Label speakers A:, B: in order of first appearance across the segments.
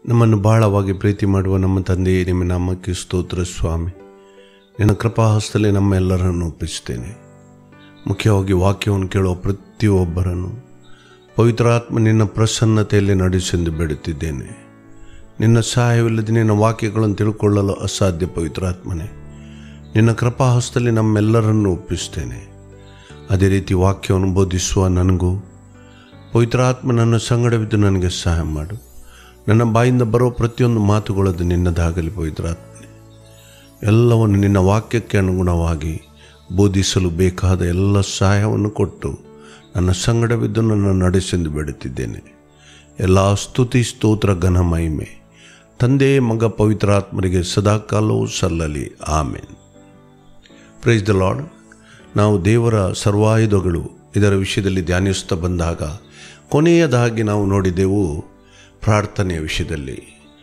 A: ನಮ್ಮನ್ನು ಬಹಳವಾಗಿ ಪ್ರೀತಿ ಮಾಡುವ ನಮ್ಮ ತಂದೆಯೇ ನಿಮ್ಮ ನಾಮಕ್ಕೆ ಸ್ತೋತ್ರ ಸ್ವಾಮಿ ನಿನ್ನ ಕೃಪಾಹಸ್ತಲೇ ನಮ್ಮೆಲ್ಲರನ್ನು ಒಪ್ಪಿಸ್ತೇನೆ ಮುಖ್ಯವಾಗಿ ವಾಕ್ಯವನ್ನು ಕೇಳುವ ಪ್ರತಿಯೊಬ್ಬರನ್ನು ಪವಿತ್ರಾತ್ಮ ನಿನ್ನ ಪ್ರಸನ್ನತೆಯಲ್ಲಿ ನಡೆಸೆಂದು ಬೇಡುತ್ತಿದ್ದೇನೆ ನಿನ್ನ ಸಹಾಯವಿಲ್ಲದೆ ನಿನ್ನ ವಾಕ್ಯಗಳನ್ನು ತಿಳ್ಕೊಳ್ಳಲು ಅಸಾಧ್ಯ ಪವಿತ್ರಾತ್ಮನೇ ನಿನ್ನ ಕೃಪಾಹಸ್ತಲ್ಲಿ ನಮ್ಮೆಲ್ಲರನ್ನು ಒಪ್ಪಿಸ್ತೇನೆ ಅದೇ ರೀತಿ ವಾಕ್ಯವನ್ನು ಬೋಧಿಸುವ ನನಗೂ ಪವಿತ್ರಾತ್ಮ ನನ್ನ ಸಂಗಡವಿದ್ದು ನನಗೆ ಸಹಾಯ ಮಾಡು ನನ್ನ ಬಾಯಿಂದ ಬರೋ ಪ್ರತಿಯೊಂದು ಮಾತುಗಳದ್ದು ನಿನ್ನದಾಗಲಿ ಪವಿತ್ರಾತ್ಮನೆ ಎಲ್ಲವನ್ನು ನಿನ್ನ ವಾಕ್ಯಕ್ಕೆ ಅನುಗುಣವಾಗಿ ಬೋಧಿಸಲು ಬೇಕಾದ ಎಲ್ಲ ಸಹಾಯವನ್ನು ಕೊಟ್ಟು ನನ್ನ ಸಂಗಡವಿದ್ದು ನನ್ನ ನಡೆಸೆಂದು ಬೇಡುತ್ತಿದ್ದೇನೆ ಎಲ್ಲ ಸ್ತುತಿ ಸ್ತೋತ್ರ ಘನ ಮಹಿಮೆ ತಂದೆ ಮಗ ಪವಿತ್ರಾತ್ಮರಿಗೆ ಸದಾಕಾಲವೂ ಸಲ್ಲಲಿ ಆಮೇನ್ ಪ್ರೈಸ್ ದ ಲಾರ್ಡ್ ನಾವು ದೇವರ ಸರ್ವಾಯುಧಗಳು ಇದರ ವಿಷಯದಲ್ಲಿ ಧ್ಯಾನಿಸ್ತಾ ಬಂದಾಗ ಕೊನೆಯದಾಗಿ ನಾವು ನೋಡಿದೆವು ಪ್ರಾರ್ಥನೆಯ ವಿಷಯದಲ್ಲಿ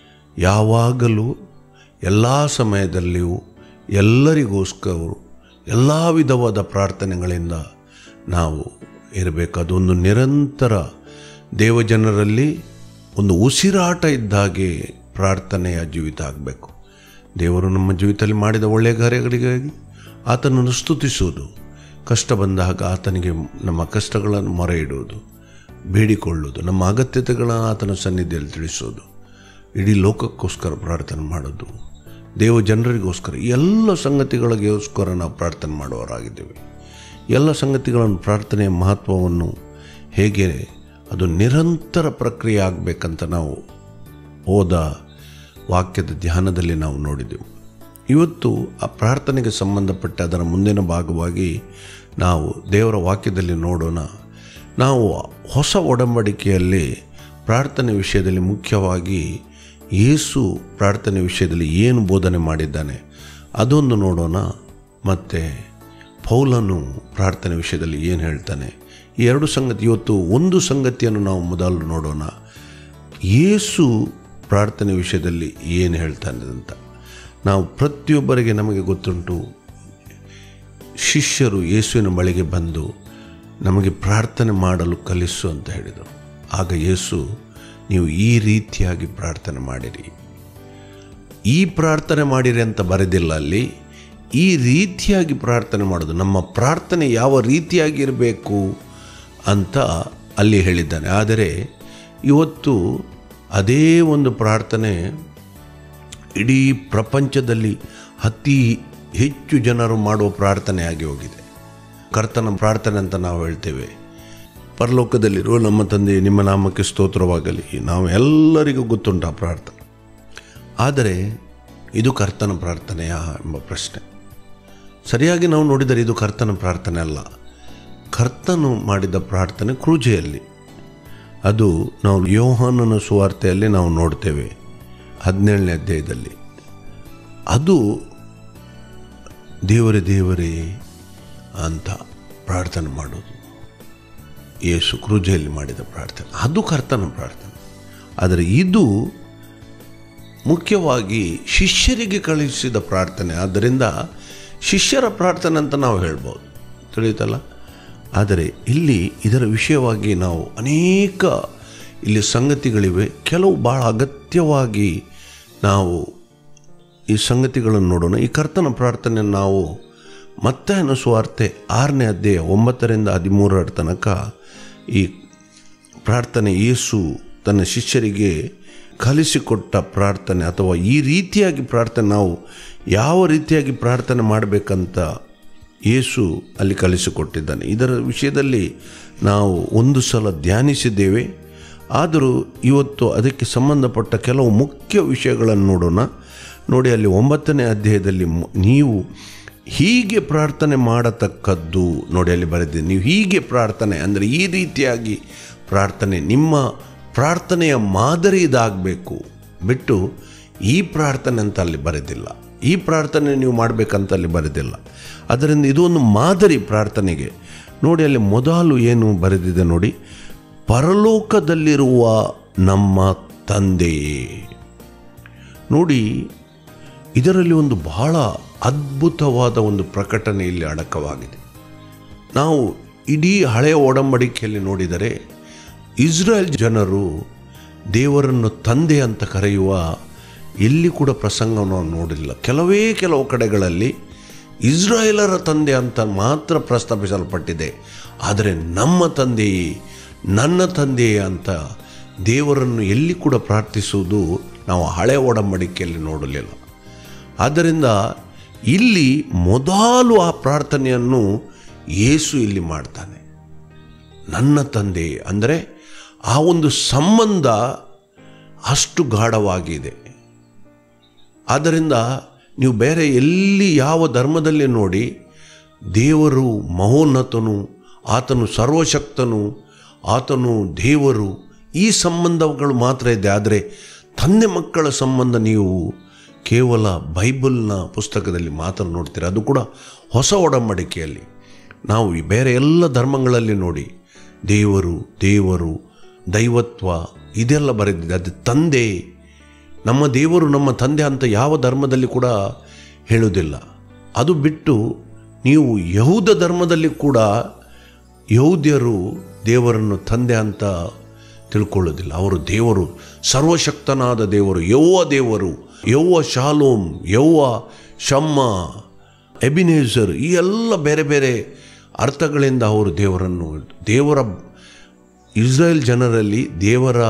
A: ಯಾವಾಗಲೂ ಎಲ್ಲ ಸಮಯದಲ್ಲಿಯೂ ಎಲ್ಲರಿಗೋಸ್ಕರ ಎಲ್ಲ ವಿಧವಾದ ಪ್ರಾರ್ಥನೆಗಳಿಂದ ನಾವು ಇರಬೇಕು ಅದೊಂದು ನಿರಂತರ ದೇವಜನರಲ್ಲಿ ಒಂದು ಉಸಿರಾಟ ಇದ್ದಾಗೆ ಪ್ರಾರ್ಥನೆಯ ಜೀವಿತ ಆಗಬೇಕು ದೇವರು ನಮ್ಮ ಜೀವಿತದಲ್ಲಿ ಮಾಡಿದ ಒಳ್ಳೆಯ ಕಾರ್ಯಗಳಿಗಾಗಿ ಆತನನ್ನು ಸ್ತುತಿಸುವುದು ಕಷ್ಟ ಬಂದಾಗ ಆತನಿಗೆ ನಮ್ಮ ಕಷ್ಟಗಳನ್ನು ಮೊರೆ ಇಡುವುದು ಬೇಡಿಕೊಳ್ಳುವುದು ನಮ್ಮ ಅಗತ್ಯತೆಗಳನ್ನು ಆತನ ಸನ್ನಿಧಿಯಲ್ಲಿ ತಿಳಿಸೋದು ಇಡೀ ಲೋಕಕ್ಕೋಸ್ಕರ ಪ್ರಾರ್ಥನೆ ಮಾಡೋದು ದೇವ ಜನರಿಗೋಸ್ಕರ ಎಲ್ಲ ಸಂಗತಿಗಳಿಗೋಸ್ಕರ ನಾವು ಪ್ರಾರ್ಥನೆ ಮಾಡುವವರಾಗಿದ್ದೇವೆ ಎಲ್ಲ ಸಂಗತಿಗಳನ್ನು ಪ್ರಾರ್ಥನೆಯ ಮಹತ್ವವನ್ನು ಹೇಗೆ ಅದು ನಿರಂತರ ಪ್ರಕ್ರಿಯೆ ಆಗಬೇಕಂತ ನಾವು ಹೋದ ವಾಕ್ಯದ ಧ್ಯಾನದಲ್ಲಿ ನಾವು ನೋಡಿದೆವು ಇವತ್ತು ಆ ಪ್ರಾರ್ಥನೆಗೆ ಸಂಬಂಧಪಟ್ಟ ಅದರ ಮುಂದಿನ ಭಾಗವಾಗಿ ನಾವು ದೇವರ ವಾಕ್ಯದಲ್ಲಿ ನೋಡೋಣ ನಾವು ಹೊಸ ಒಡಂಬಡಿಕೆಯಲ್ಲಿ ಪ್ರಾರ್ಥನೆ ವಿಷಯದಲ್ಲಿ ಮುಖ್ಯವಾಗಿ ಯೇಸು ಪ್ರಾರ್ಥನೆ ವಿಷಯದಲ್ಲಿ ಏನು ಬೋಧನೆ ಮಾಡಿದ್ದಾನೆ ಅದೊಂದು ನೋಡೋಣ ಮತ್ತು ಪೌಲನು ಪ್ರಾರ್ಥನೆ ವಿಷಯದಲ್ಲಿ ಏನು ಹೇಳ್ತಾನೆ ಈ ಎರಡು ಸಂಗತಿ ಇವತ್ತು ಒಂದು ಸಂಗತಿಯನ್ನು ನಾವು ಮೊದಲು ನೋಡೋಣ ಯೇಸು ಪ್ರಾರ್ಥನೆ ವಿಷಯದಲ್ಲಿ ಏನು ಹೇಳ್ತಾನೆ ಅಂತ ನಾವು ಪ್ರತಿಯೊಬ್ಬರಿಗೆ ನಮಗೆ ಗೊತ್ತುಂಟು ಶಿಷ್ಯರು ಯೇಸುವಿನ ಬಳಿಗೆ ಬಂದು ನಮಗೆ ಪ್ರಾರ್ಥನೆ ಮಾಡಲು ಕಲಿಸು ಅಂತ ಹೇಳಿದರು ಆಗ ಯೇಸು ನೀವು ಈ ರೀತಿಯಾಗಿ ಪ್ರಾರ್ಥನೆ ಮಾಡಿರಿ ಈ ಪ್ರಾರ್ಥನೆ ಮಾಡಿರಿ ಅಂತ ಬರೆದಿಲ್ಲ ಅಲ್ಲಿ ಈ ರೀತಿಯಾಗಿ ಪ್ರಾರ್ಥನೆ ಮಾಡೋದು ನಮ್ಮ ಪ್ರಾರ್ಥನೆ ಯಾವ ರೀತಿಯಾಗಿ ಇರಬೇಕು ಅಂತ ಅಲ್ಲಿ ಹೇಳಿದ್ದಾನೆ ಆದರೆ ಇವತ್ತು ಅದೇ ಒಂದು ಪ್ರಾರ್ಥನೆ ಇಡೀ ಪ್ರಪಂಚದಲ್ಲಿ ಅತಿ ಹೆಚ್ಚು ಜನರು ಮಾಡುವ ಪ್ರಾರ್ಥನೆ ಆಗಿ ಹೋಗಿದೆ ಕರ್ತನ ಪ್ರಾರ್ಥನೆ ಅಂತ ನಾವು ಹೇಳ್ತೇವೆ ಪರಲೋಕದಲ್ಲಿರುವ ನಮ್ಮ ತಂದೆ ನಿಮ್ಮ ನಾಮಕ್ಕೆ ಸ್ತೋತ್ರವಾಗಲಿ ನಾವು ಎಲ್ಲರಿಗೂ ಗೊತ್ತುಂಟ ಆ ಪ್ರಾರ್ಥನೆ ಆದರೆ ಇದು ಕರ್ತನ ಪ್ರಾರ್ಥನೆಯಾ ಎಂಬ ಪ್ರಶ್ನೆ ಸರಿಯಾಗಿ ನಾವು ನೋಡಿದರೆ ಇದು ಕರ್ತನ ಪ್ರಾರ್ಥನೆ ಅಲ್ಲ ಕರ್ತನು ಮಾಡಿದ ಪ್ರಾರ್ಥನೆ ಕ್ರೂಜೆಯಲ್ಲಿ ಅದು ನಾವು ಯೋಹಾನನ ಸುವಾರ್ತೆಯಲ್ಲಿ ನಾವು ನೋಡ್ತೇವೆ ಹದಿನೇಳನೇ ಅಧ್ಯಾಯದಲ್ಲಿ ಅದು ದೇವರೇ ದೇವರೇ ಅಂತ ಪ್ರಾರ್ಥನೆ ಮಾಡೋದು ಯೇಸು ಕ್ರೂಜೆಯಲ್ಲಿ ಮಾಡಿದ ಪ್ರಾರ್ಥನೆ ಅದು ಕರ್ತನ ಪ್ರಾರ್ಥನೆ ಆದರೆ ಇದು ಮುಖ್ಯವಾಗಿ ಶಿಷ್ಯರಿಗೆ ಕಳುಹಿಸಿದ ಪ್ರಾರ್ಥನೆ ಆದ್ದರಿಂದ ಶಿಷ್ಯರ ಪ್ರಾರ್ಥನೆ ಅಂತ ನಾವು ಹೇಳ್ಬೋದು ತಿಳಿಯುತ್ತಲ್ಲ ಆದರೆ ಇಲ್ಲಿ ಇದರ ವಿಷಯವಾಗಿ ನಾವು ಅನೇಕ ಇಲ್ಲಿ ಸಂಗತಿಗಳಿವೆ ಕೆಲವು ಭಾಳ ಅಗತ್ಯವಾಗಿ ನಾವು ಈ ಸಂಗತಿಗಳನ್ನು ನೋಡೋಣ ಈ ಕರ್ತನ ಪ್ರಾರ್ಥನೆ ನಾವು ಮತ್ತೆ ಅನುಸ್ವಾರ್ತೆ ಆರನೇ ಅಧ್ಯಾಯ ಒಂಬತ್ತರಿಂದ ಹದಿಮೂರರ ತನಕ ಈ ಪ್ರಾರ್ಥನೆ ಯೇಸು ತನ್ನ ಶಿಷ್ಯರಿಗೆ ಕಲಿಸಿಕೊಟ್ಟ ಪ್ರಾರ್ಥನೆ ಅಥವಾ ಈ ರೀತಿಯಾಗಿ ಪ್ರಾರ್ಥನೆ ನಾವು ಯಾವ ರೀತಿಯಾಗಿ ಪ್ರಾರ್ಥನೆ ಮಾಡಬೇಕಂತ ಯೇಸು ಅಲ್ಲಿ ಕಲಿಸಿಕೊಟ್ಟಿದ್ದಾನೆ ಇದರ ವಿಷಯದಲ್ಲಿ ನಾವು ಒಂದು ಸಲ ಧ್ಯಾನಿಸಿದ್ದೇವೆ ಆದರೂ ಇವತ್ತು ಅದಕ್ಕೆ ಸಂಬಂಧಪಟ್ಟ ಕೆಲವು ಮುಖ್ಯ ವಿಷಯಗಳನ್ನು ನೋಡೋಣ ನೋಡಿ ಅಲ್ಲಿ ಒಂಬತ್ತನೇ ಅಧ್ಯಾಯದಲ್ಲಿ ನೀವು ಹೀಗೆ ಪ್ರಾರ್ಥನೆ ಮಾಡತಕ್ಕದ್ದು ನೋಡಿ ಅಲ್ಲಿ ಬರೆದಿದೆ ನೀವು ಹೀಗೆ ಪ್ರಾರ್ಥನೆ ಅಂದರೆ ಈ ರೀತಿಯಾಗಿ ಪ್ರಾರ್ಥನೆ ನಿಮ್ಮ ಪ್ರಾರ್ಥನೆಯ ಮಾದರಿ ಇದಾಗಬೇಕು ಬಿಟ್ಟು ಈ ಪ್ರಾರ್ಥನೆ ಅಂತ ಅಲ್ಲಿ ಬರೆದಿಲ್ಲ ಈ ಪ್ರಾರ್ಥನೆ ನೀವು ಮಾಡಬೇಕಂತ ಅಲ್ಲಿ ಬರೆದಿಲ್ಲ ಅದರಿಂದ ಇದು ಒಂದು ಮಾದರಿ ಪ್ರಾರ್ಥನೆಗೆ ನೋಡಿ ಅಲ್ಲಿ ಮೊದಲು ಏನು ಬರೆದಿದೆ ನೋಡಿ ಪರಲೋಕದಲ್ಲಿರುವ ನಮ್ಮ ತಂದೆಯೇ ನೋಡಿ ಇದರಲ್ಲಿ ಒಂದು ಬಹಳ ಅದ್ಭುತವಾದ ಒಂದು ಪ್ರಕಟಣೆ ಇಲ್ಲಿ ಅಡಕವಾಗಿದೆ ನಾವು ಇಡೀ ಹಳೆಯ ಒಡಂಬಡಿಕೆಯಲ್ಲಿ ನೋಡಿದರೆ ಇಸ್ರೇಲ್ ಜನರು ದೇವರನ್ನು ತಂದೆ ಅಂತ ಕರೆಯುವ ಎಲ್ಲಿ ಕೂಡ ಪ್ರಸಂಗವನ್ನು ನಾವು ನೋಡಿಲ್ಲ ಕೆಲವೇ ಕೆಲವು ಕಡೆಗಳಲ್ಲಿ ಇಸ್ರಾಯೇಲರ ತಂದೆ ಅಂತ ಮಾತ್ರ ಪ್ರಸ್ತಾಪಿಸಲ್ಪಟ್ಟಿದೆ ಆದರೆ ನಮ್ಮ ತಂದೆಯೇ ನನ್ನ ತಂದೆಯೇ ಅಂತ ದೇವರನ್ನು ಎಲ್ಲಿ ಕೂಡ ಪ್ರಾರ್ಥಿಸುವುದು ನಾವು ಹಳೆ ಒಡಂಬಡಿಕೆಯಲ್ಲಿ ನೋಡಲಿಲ್ಲ ಆದ್ದರಿಂದ ಇಲ್ಲಿ ಮೊದಲು ಆ ಪ್ರಾರ್ಥನೆಯನ್ನು ಯೇಸು ಇಲ್ಲಿ ಮಾಡ್ತಾನೆ ನನ್ನ ತಂದೆ ಅಂದರೆ ಆ ಒಂದು ಸಂಬಂಧ ಅಷ್ಟು ಗಾಢವಾಗಿದೆ ಆದ್ದರಿಂದ ನೀವು ಬೇರೆ ಎಲ್ಲಿ ಯಾವ ಧರ್ಮದಲ್ಲಿ ನೋಡಿ ದೇವರು ಮಹೋನ್ನತನು ಆತನು ಸರ್ವಶಕ್ತನು ಆತನು ದೇವರು ಈ ಸಂಬಂಧಗಳು ಮಾತ್ರ ಇದೆ ಆದರೆ ತಂದೆ ಮಕ್ಕಳ ಸಂಬಂಧ ನೀವು ಕೇವಲ ಬೈಬಲ್ನ ಪುಸ್ತಕದಲ್ಲಿ ಮಾತ್ರ ನೋಡ್ತೀರ ಅದು ಕೂಡ ಹೊಸ ಒಡಂಬಡಿಕೆಯಲ್ಲಿ ನಾವು ಈ ಬೇರೆ ಎಲ್ಲ ಧರ್ಮಗಳಲ್ಲಿ ನೋಡಿ ದೇವರು ದೇವರು ದೈವತ್ವ ಇದೆಲ್ಲ ಬರೆದಿದೆ ಅದು ತಂದೆ ನಮ್ಮ ದೇವರು ನಮ್ಮ ತಂದೆ ಅಂತ ಯಾವ ಧರ್ಮದಲ್ಲಿ ಕೂಡ ಹೇಳುವುದಿಲ್ಲ ಅದು ಬಿಟ್ಟು ನೀವು ಯಹೂದ ಧರ್ಮದಲ್ಲಿ ಕೂಡ ಯಹೂದ್ಯರು ದೇವರನ್ನು ತಂದೆ ಅಂತ ತಿಳ್ಕೊಳ್ಳೋದಿಲ್ಲ ಅವರು ದೇವರು ಸರ್ವಶಕ್ತನಾದ ದೇವರು ಯೌವ ದೇವರು ಯೌವ ಶಾಲೋಮ್ ಯೌವ ಶಮ್ಮ ಎಬಿನೇಸರ್ ಈ ಎಲ್ಲ ಬೇರೆ ಬೇರೆ ಅರ್ಥಗಳಿಂದ ಅವರು ದೇವರನ್ನು ದೇವರ ಇಸ್ರೇಲ್ ಜನರಲ್ಲಿ ದೇವರ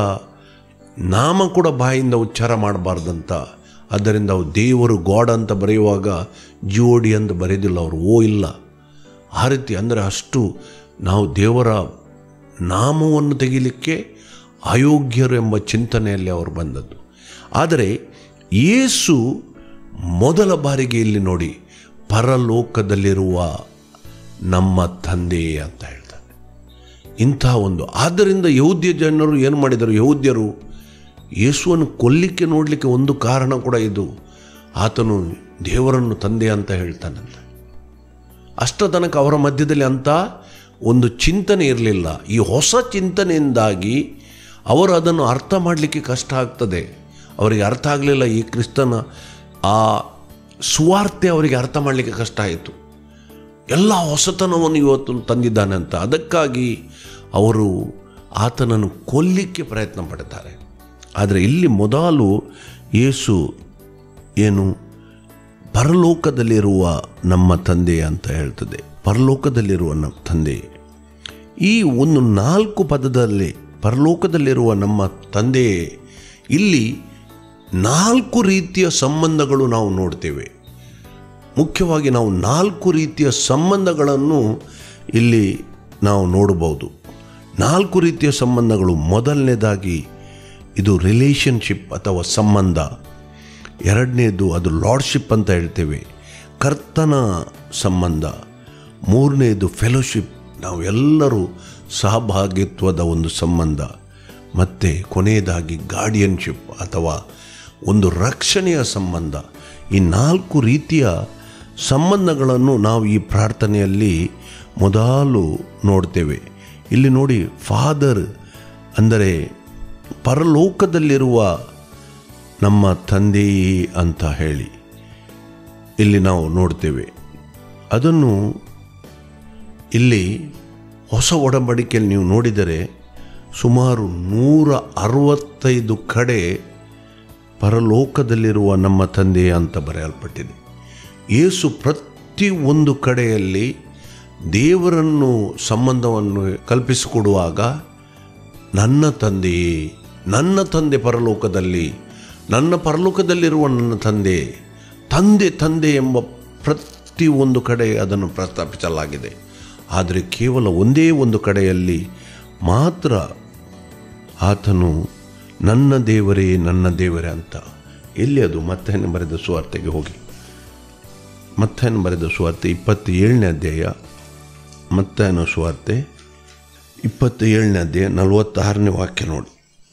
A: ನಾಮ ಕೂಡ ಬಾಯಿಂದ ಉಚ್ಚಾರ ಮಾಡಬಾರ್ದಂತ ಆದ್ದರಿಂದ ಅವ್ರು ದೇವರು ಗಾಡ್ ಅಂತ ಬರೆಯುವಾಗ ಜಿಯೋಡಿ ಅಂತ ಬರೆಯೋದಿಲ್ಲ ಅವರು ಓ ಇಲ್ಲ ಆ ರೀತಿ ಅಂದರೆ ಅಷ್ಟು ನಾವು ದೇವರ ನಾಮವನ್ನು ತೆಗಿಲಿಕ್ಕೆ ಅಯೋಗ್ಯರು ಎಂಬ ಚಿಂತನೆಯಲ್ಲಿ ಅವರು ಬಂದದ್ದು ಆದರೆ ಯೇಸು ಮೊದಲ ಬಾರಿಗೆ ಇಲ್ಲಿ ನೋಡಿ ಪರಲೋಕದಲ್ಲಿರುವ ನಮ್ಮ ತಂದೆಯೇ ಅಂತ ಹೇಳ್ತಾನೆ ಇಂಥ ಒಂದು ಆದ್ದರಿಂದ ಯಹೂದ್ಯ ಜನರು ಏನು ಮಾಡಿದರು ಯಹೂದ್ಯರು ಯೇಸುವನ್ನು ಕೊಲ್ಲಿಕ್ಕೆ ನೋಡಲಿಕ್ಕೆ ಒಂದು ಕಾರಣ ಕೂಡ ಇದು ಆತನು ದೇವರನ್ನು ತಂದೆ ಅಂತ ಹೇಳ್ತಾನಂತ ಅಷ್ಟ ತನಕ ಅವರ ಮಧ್ಯದಲ್ಲಿ ಅಂತ ಒಂದು ಚಿಂತನೆ ಇರಲಿಲ್ಲ ಈ ಹೊಸ ಚಿಂತನೆಯಿಂದಾಗಿ ಅವರು ಅದನ್ನು ಅರ್ಥ ಮಾಡಲಿಕ್ಕೆ ಕಷ್ಟ ಆಗ್ತದೆ ಅವರಿಗೆ ಅರ್ಥ ಆಗಲಿಲ್ಲ ಈ ಕ್ರಿಸ್ತನ ಆ ಸುವಾರ್ತೆ ಅವರಿಗೆ ಅರ್ಥ ಮಾಡಲಿಕ್ಕೆ ಕಷ್ಟ ಆಯಿತು ಎಲ್ಲ ಹೊಸತನವನ್ನು ಇವತ್ತು ತಂದಿದ್ದಾನೆ ಅಂತ ಅದಕ್ಕಾಗಿ ಅವರು ಆತನನ್ನು ಕೊಲ್ಲಿಕ್ಕೆ ಪ್ರಯತ್ನ ಪಡ್ತಾರೆ ಆದರೆ ಇಲ್ಲಿ ಮೊದಲು ಯೇಸು ಏನು ಪರಲೋಕದಲ್ಲಿರುವ ನಮ್ಮ ತಂದೆ ಅಂತ ಹೇಳ್ತದೆ ಪರಲೋಕದಲ್ಲಿರುವ ನಮ್ಮ ತಂದೆ ಈ ಒಂದು ನಾಲ್ಕು ಪದದಲ್ಲಿ ಪರಲೋಕದಲ್ಲಿರುವ ನಮ್ಮ ತಂದೆ ಇಲ್ಲಿ ನಾಲ್ಕು ರೀತಿಯ ಸಂಬಂಧಗಳು ನಾವು ನೋಡ್ತೇವೆ ಮುಖ್ಯವಾಗಿ ನಾವು ನಾಲ್ಕು ರೀತಿಯ ಸಂಬಂಧಗಳನ್ನು ಇಲ್ಲಿ ನಾವು ನೋಡಬಹುದು ನಾಲ್ಕು ರೀತಿಯ ಸಂಬಂಧಗಳು ಮೊದಲನೇದಾಗಿ ಇದು ರಿಲೇಷನ್ಶಿಪ್ ಅಥವಾ ಸಂಬಂಧ ಎರಡನೇದು ಅದು ಲಾರ್ಡ್ಶಿಪ್ ಅಂತ ಹೇಳ್ತೇವೆ ಕರ್ತನ ಸಂಬಂಧ ಮೂರನೇದು ಫೆಲೋಶಿಪ್ ನಾವು ಎಲ್ಲರೂ ಸಹಭಾಗಿತ್ವದ ಒಂದು ಸಂಬಂಧ ಮತ್ತು ಕೊನೆಯದಾಗಿ ಗಾರ್ಡಿಯನ್ಶಿಪ್ ಅಥವಾ ಒಂದು ರಕ್ಷಣೆಯ ಸಂಬಂಧ ಈ ನಾಲ್ಕು ರೀತಿಯ ಸಂಬಂಧಗಳನ್ನು ನಾವು ಈ ಪ್ರಾರ್ಥನೆಯಲ್ಲಿ ಮೊದಲು ನೋಡ್ತೇವೆ ಇಲ್ಲಿ ನೋಡಿ ಫಾದರ್ ಅಂದರೆ ಪರಲೋಕದಲ್ಲಿರುವ ನಮ್ಮ ತಂದೆಯೇ ಅಂತ ಹೇಳಿ ಇಲ್ಲಿ ನಾವು ನೋಡ್ತೇವೆ ಅದನ್ನು ಇಲ್ಲಿ ಹೊಸ ಒಡಂಬಡಿಕೆಯಲ್ಲಿ ನೀವು ನೋಡಿದರೆ ಸುಮಾರು ನೂರ ಅರವತ್ತೈದು ಕಡೆ ಪರಲೋಕದಲ್ಲಿರುವ ನಮ್ಮ ತಂದೆ ಅಂತ ಬರೆಯಲ್ಪಟ್ಟಿದೆ ಯೇಸು ಪ್ರತಿ ಒಂದು ಕಡೆಯಲ್ಲಿ ದೇವರನ್ನು ಸಂಬಂಧವನ್ನು ಕಲ್ಪಿಸಿಕೊಡುವಾಗ ನನ್ನ ತಂದೆಯೇ ನನ್ನ ತಂದೆ ಪರಲೋಕದಲ್ಲಿ ನನ್ನ ಪರಲೋಕದಲ್ಲಿರುವ ನನ್ನ ತಂದೆ ತಂದೆ ತಂದೆ ಎಂಬ ಪ್ರತಿ ಒಂದು ಕಡೆ ಅದನ್ನು ಪ್ರಸ್ತಾಪಿಸಲಾಗಿದೆ ಆದರೆ ಕೇವಲ ಒಂದೇ ಒಂದು ಕಡೆಯಲ್ಲಿ ಮಾತ್ರ ಆತನು ನನ್ನ ದೇವರೇ ನನ್ನ ದೇವರೇ ಅಂತ ಎಲ್ಲಿ ಅದು ಮತ್ತೆ ಬರೆದ ಸುವಾರ್ತೆಗೆ ಹೋಗಿ ಮತ್ತೆ ಬರೆದ ಸುವಾರ್ತೆ ಇಪ್ಪತ್ತೇಳನೇ ಅಧ್ಯಾಯ ಮತ್ತೇನೋ ಸುವಾರ್ತೆ ಇಪ್ಪತ್ತೇಳನೇ ಅಧ್ಯಾಯ ನಲವತ್ತಾರನೇ ವಾಕ್ಯ ನೋಡಿ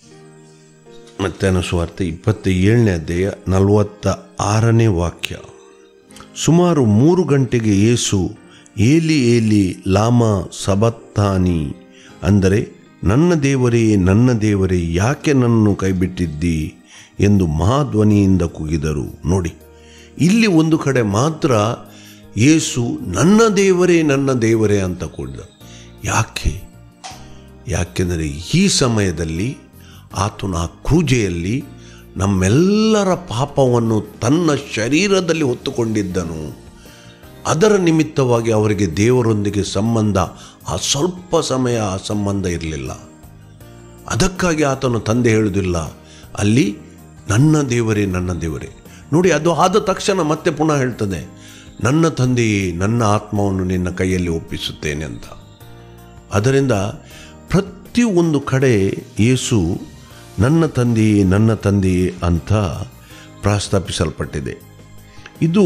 A: ಮತ್ತೇನೋ ಸುವಾರ್ತೆ ಇಪ್ಪತ್ತ ಏಳನೇ ಅಧ್ಯಾಯ ನಲವತ್ತ ಆರನೇ ವಾಕ್ಯ ಸುಮಾರು ಮೂರು ಗಂಟೆಗೆ ಯೇಸು ಏಲಿ ಏಲಿ ಲಾಮ ಸಬತ್ತಾನಿ ಅಂದರೆ ನನ್ನ ದೇವರೇ ನನ್ನ ದೇವರೇ ಯಾಕೆ ನನ್ನನ್ನು ಕೈಬಿಟ್ಟಿದ್ದಿ ಎಂದು ಮಹಾಧ್ವನಿಯಿಂದ ಕೂಗಿದರು ನೋಡಿ ಇಲ್ಲಿ ಒಂದು ಕಡೆ ಮಾತ್ರ ಯೇಸು ನನ್ನ ದೇವರೇ ನನ್ನ ದೇವರೇ ಅಂತ ಕೂಡಿದ ಯಾಕೆ ಯಾಕೆಂದರೆ ಈ ಸಮಯದಲ್ಲಿ ಆತನು ಆ ಕ್ರೂಜೆಯಲ್ಲಿ ನಮ್ಮೆಲ್ಲರ ಪಾಪವನ್ನು ತನ್ನ ಶರೀರದಲ್ಲಿ ಹೊತ್ತುಕೊಂಡಿದ್ದನು ಅದರ ನಿಮಿತ್ತವಾಗಿ ಅವರಿಗೆ ದೇವರೊಂದಿಗೆ ಸಂಬಂಧ ಆ ಸ್ವಲ್ಪ ಸಮಯ ಆ ಸಂಬಂಧ ಇರಲಿಲ್ಲ ಅದಕ್ಕಾಗಿ ಆತನು ತಂದೆ ಹೇಳುವುದಿಲ್ಲ ಅಲ್ಲಿ ನನ್ನ ದೇವರೇ ನನ್ನ ದೇವರೇ ನೋಡಿ ಅದು ಆದ ತಕ್ಷಣ ಮತ್ತೆ ಪುನಃ ಹೇಳ್ತದೆ ನನ್ನ ತಂದೆಯೇ ನನ್ನ ಆತ್ಮವನ್ನು ನಿನ್ನ ಕೈಯಲ್ಲಿ ಒಪ್ಪಿಸುತ್ತೇನೆ ಅಂತ ಅದರಿಂದ ಪ್ರತಿಯೊಂದು ಕಡೆ ಯೇಸು ನನ್ನ ತಂದೆಯೇ ನನ್ನ ತಂದೆಯೇ ಅಂತ ಪ್ರಸ್ತಾಪಿಸಲ್ಪಟ್ಟಿದೆ ಇದು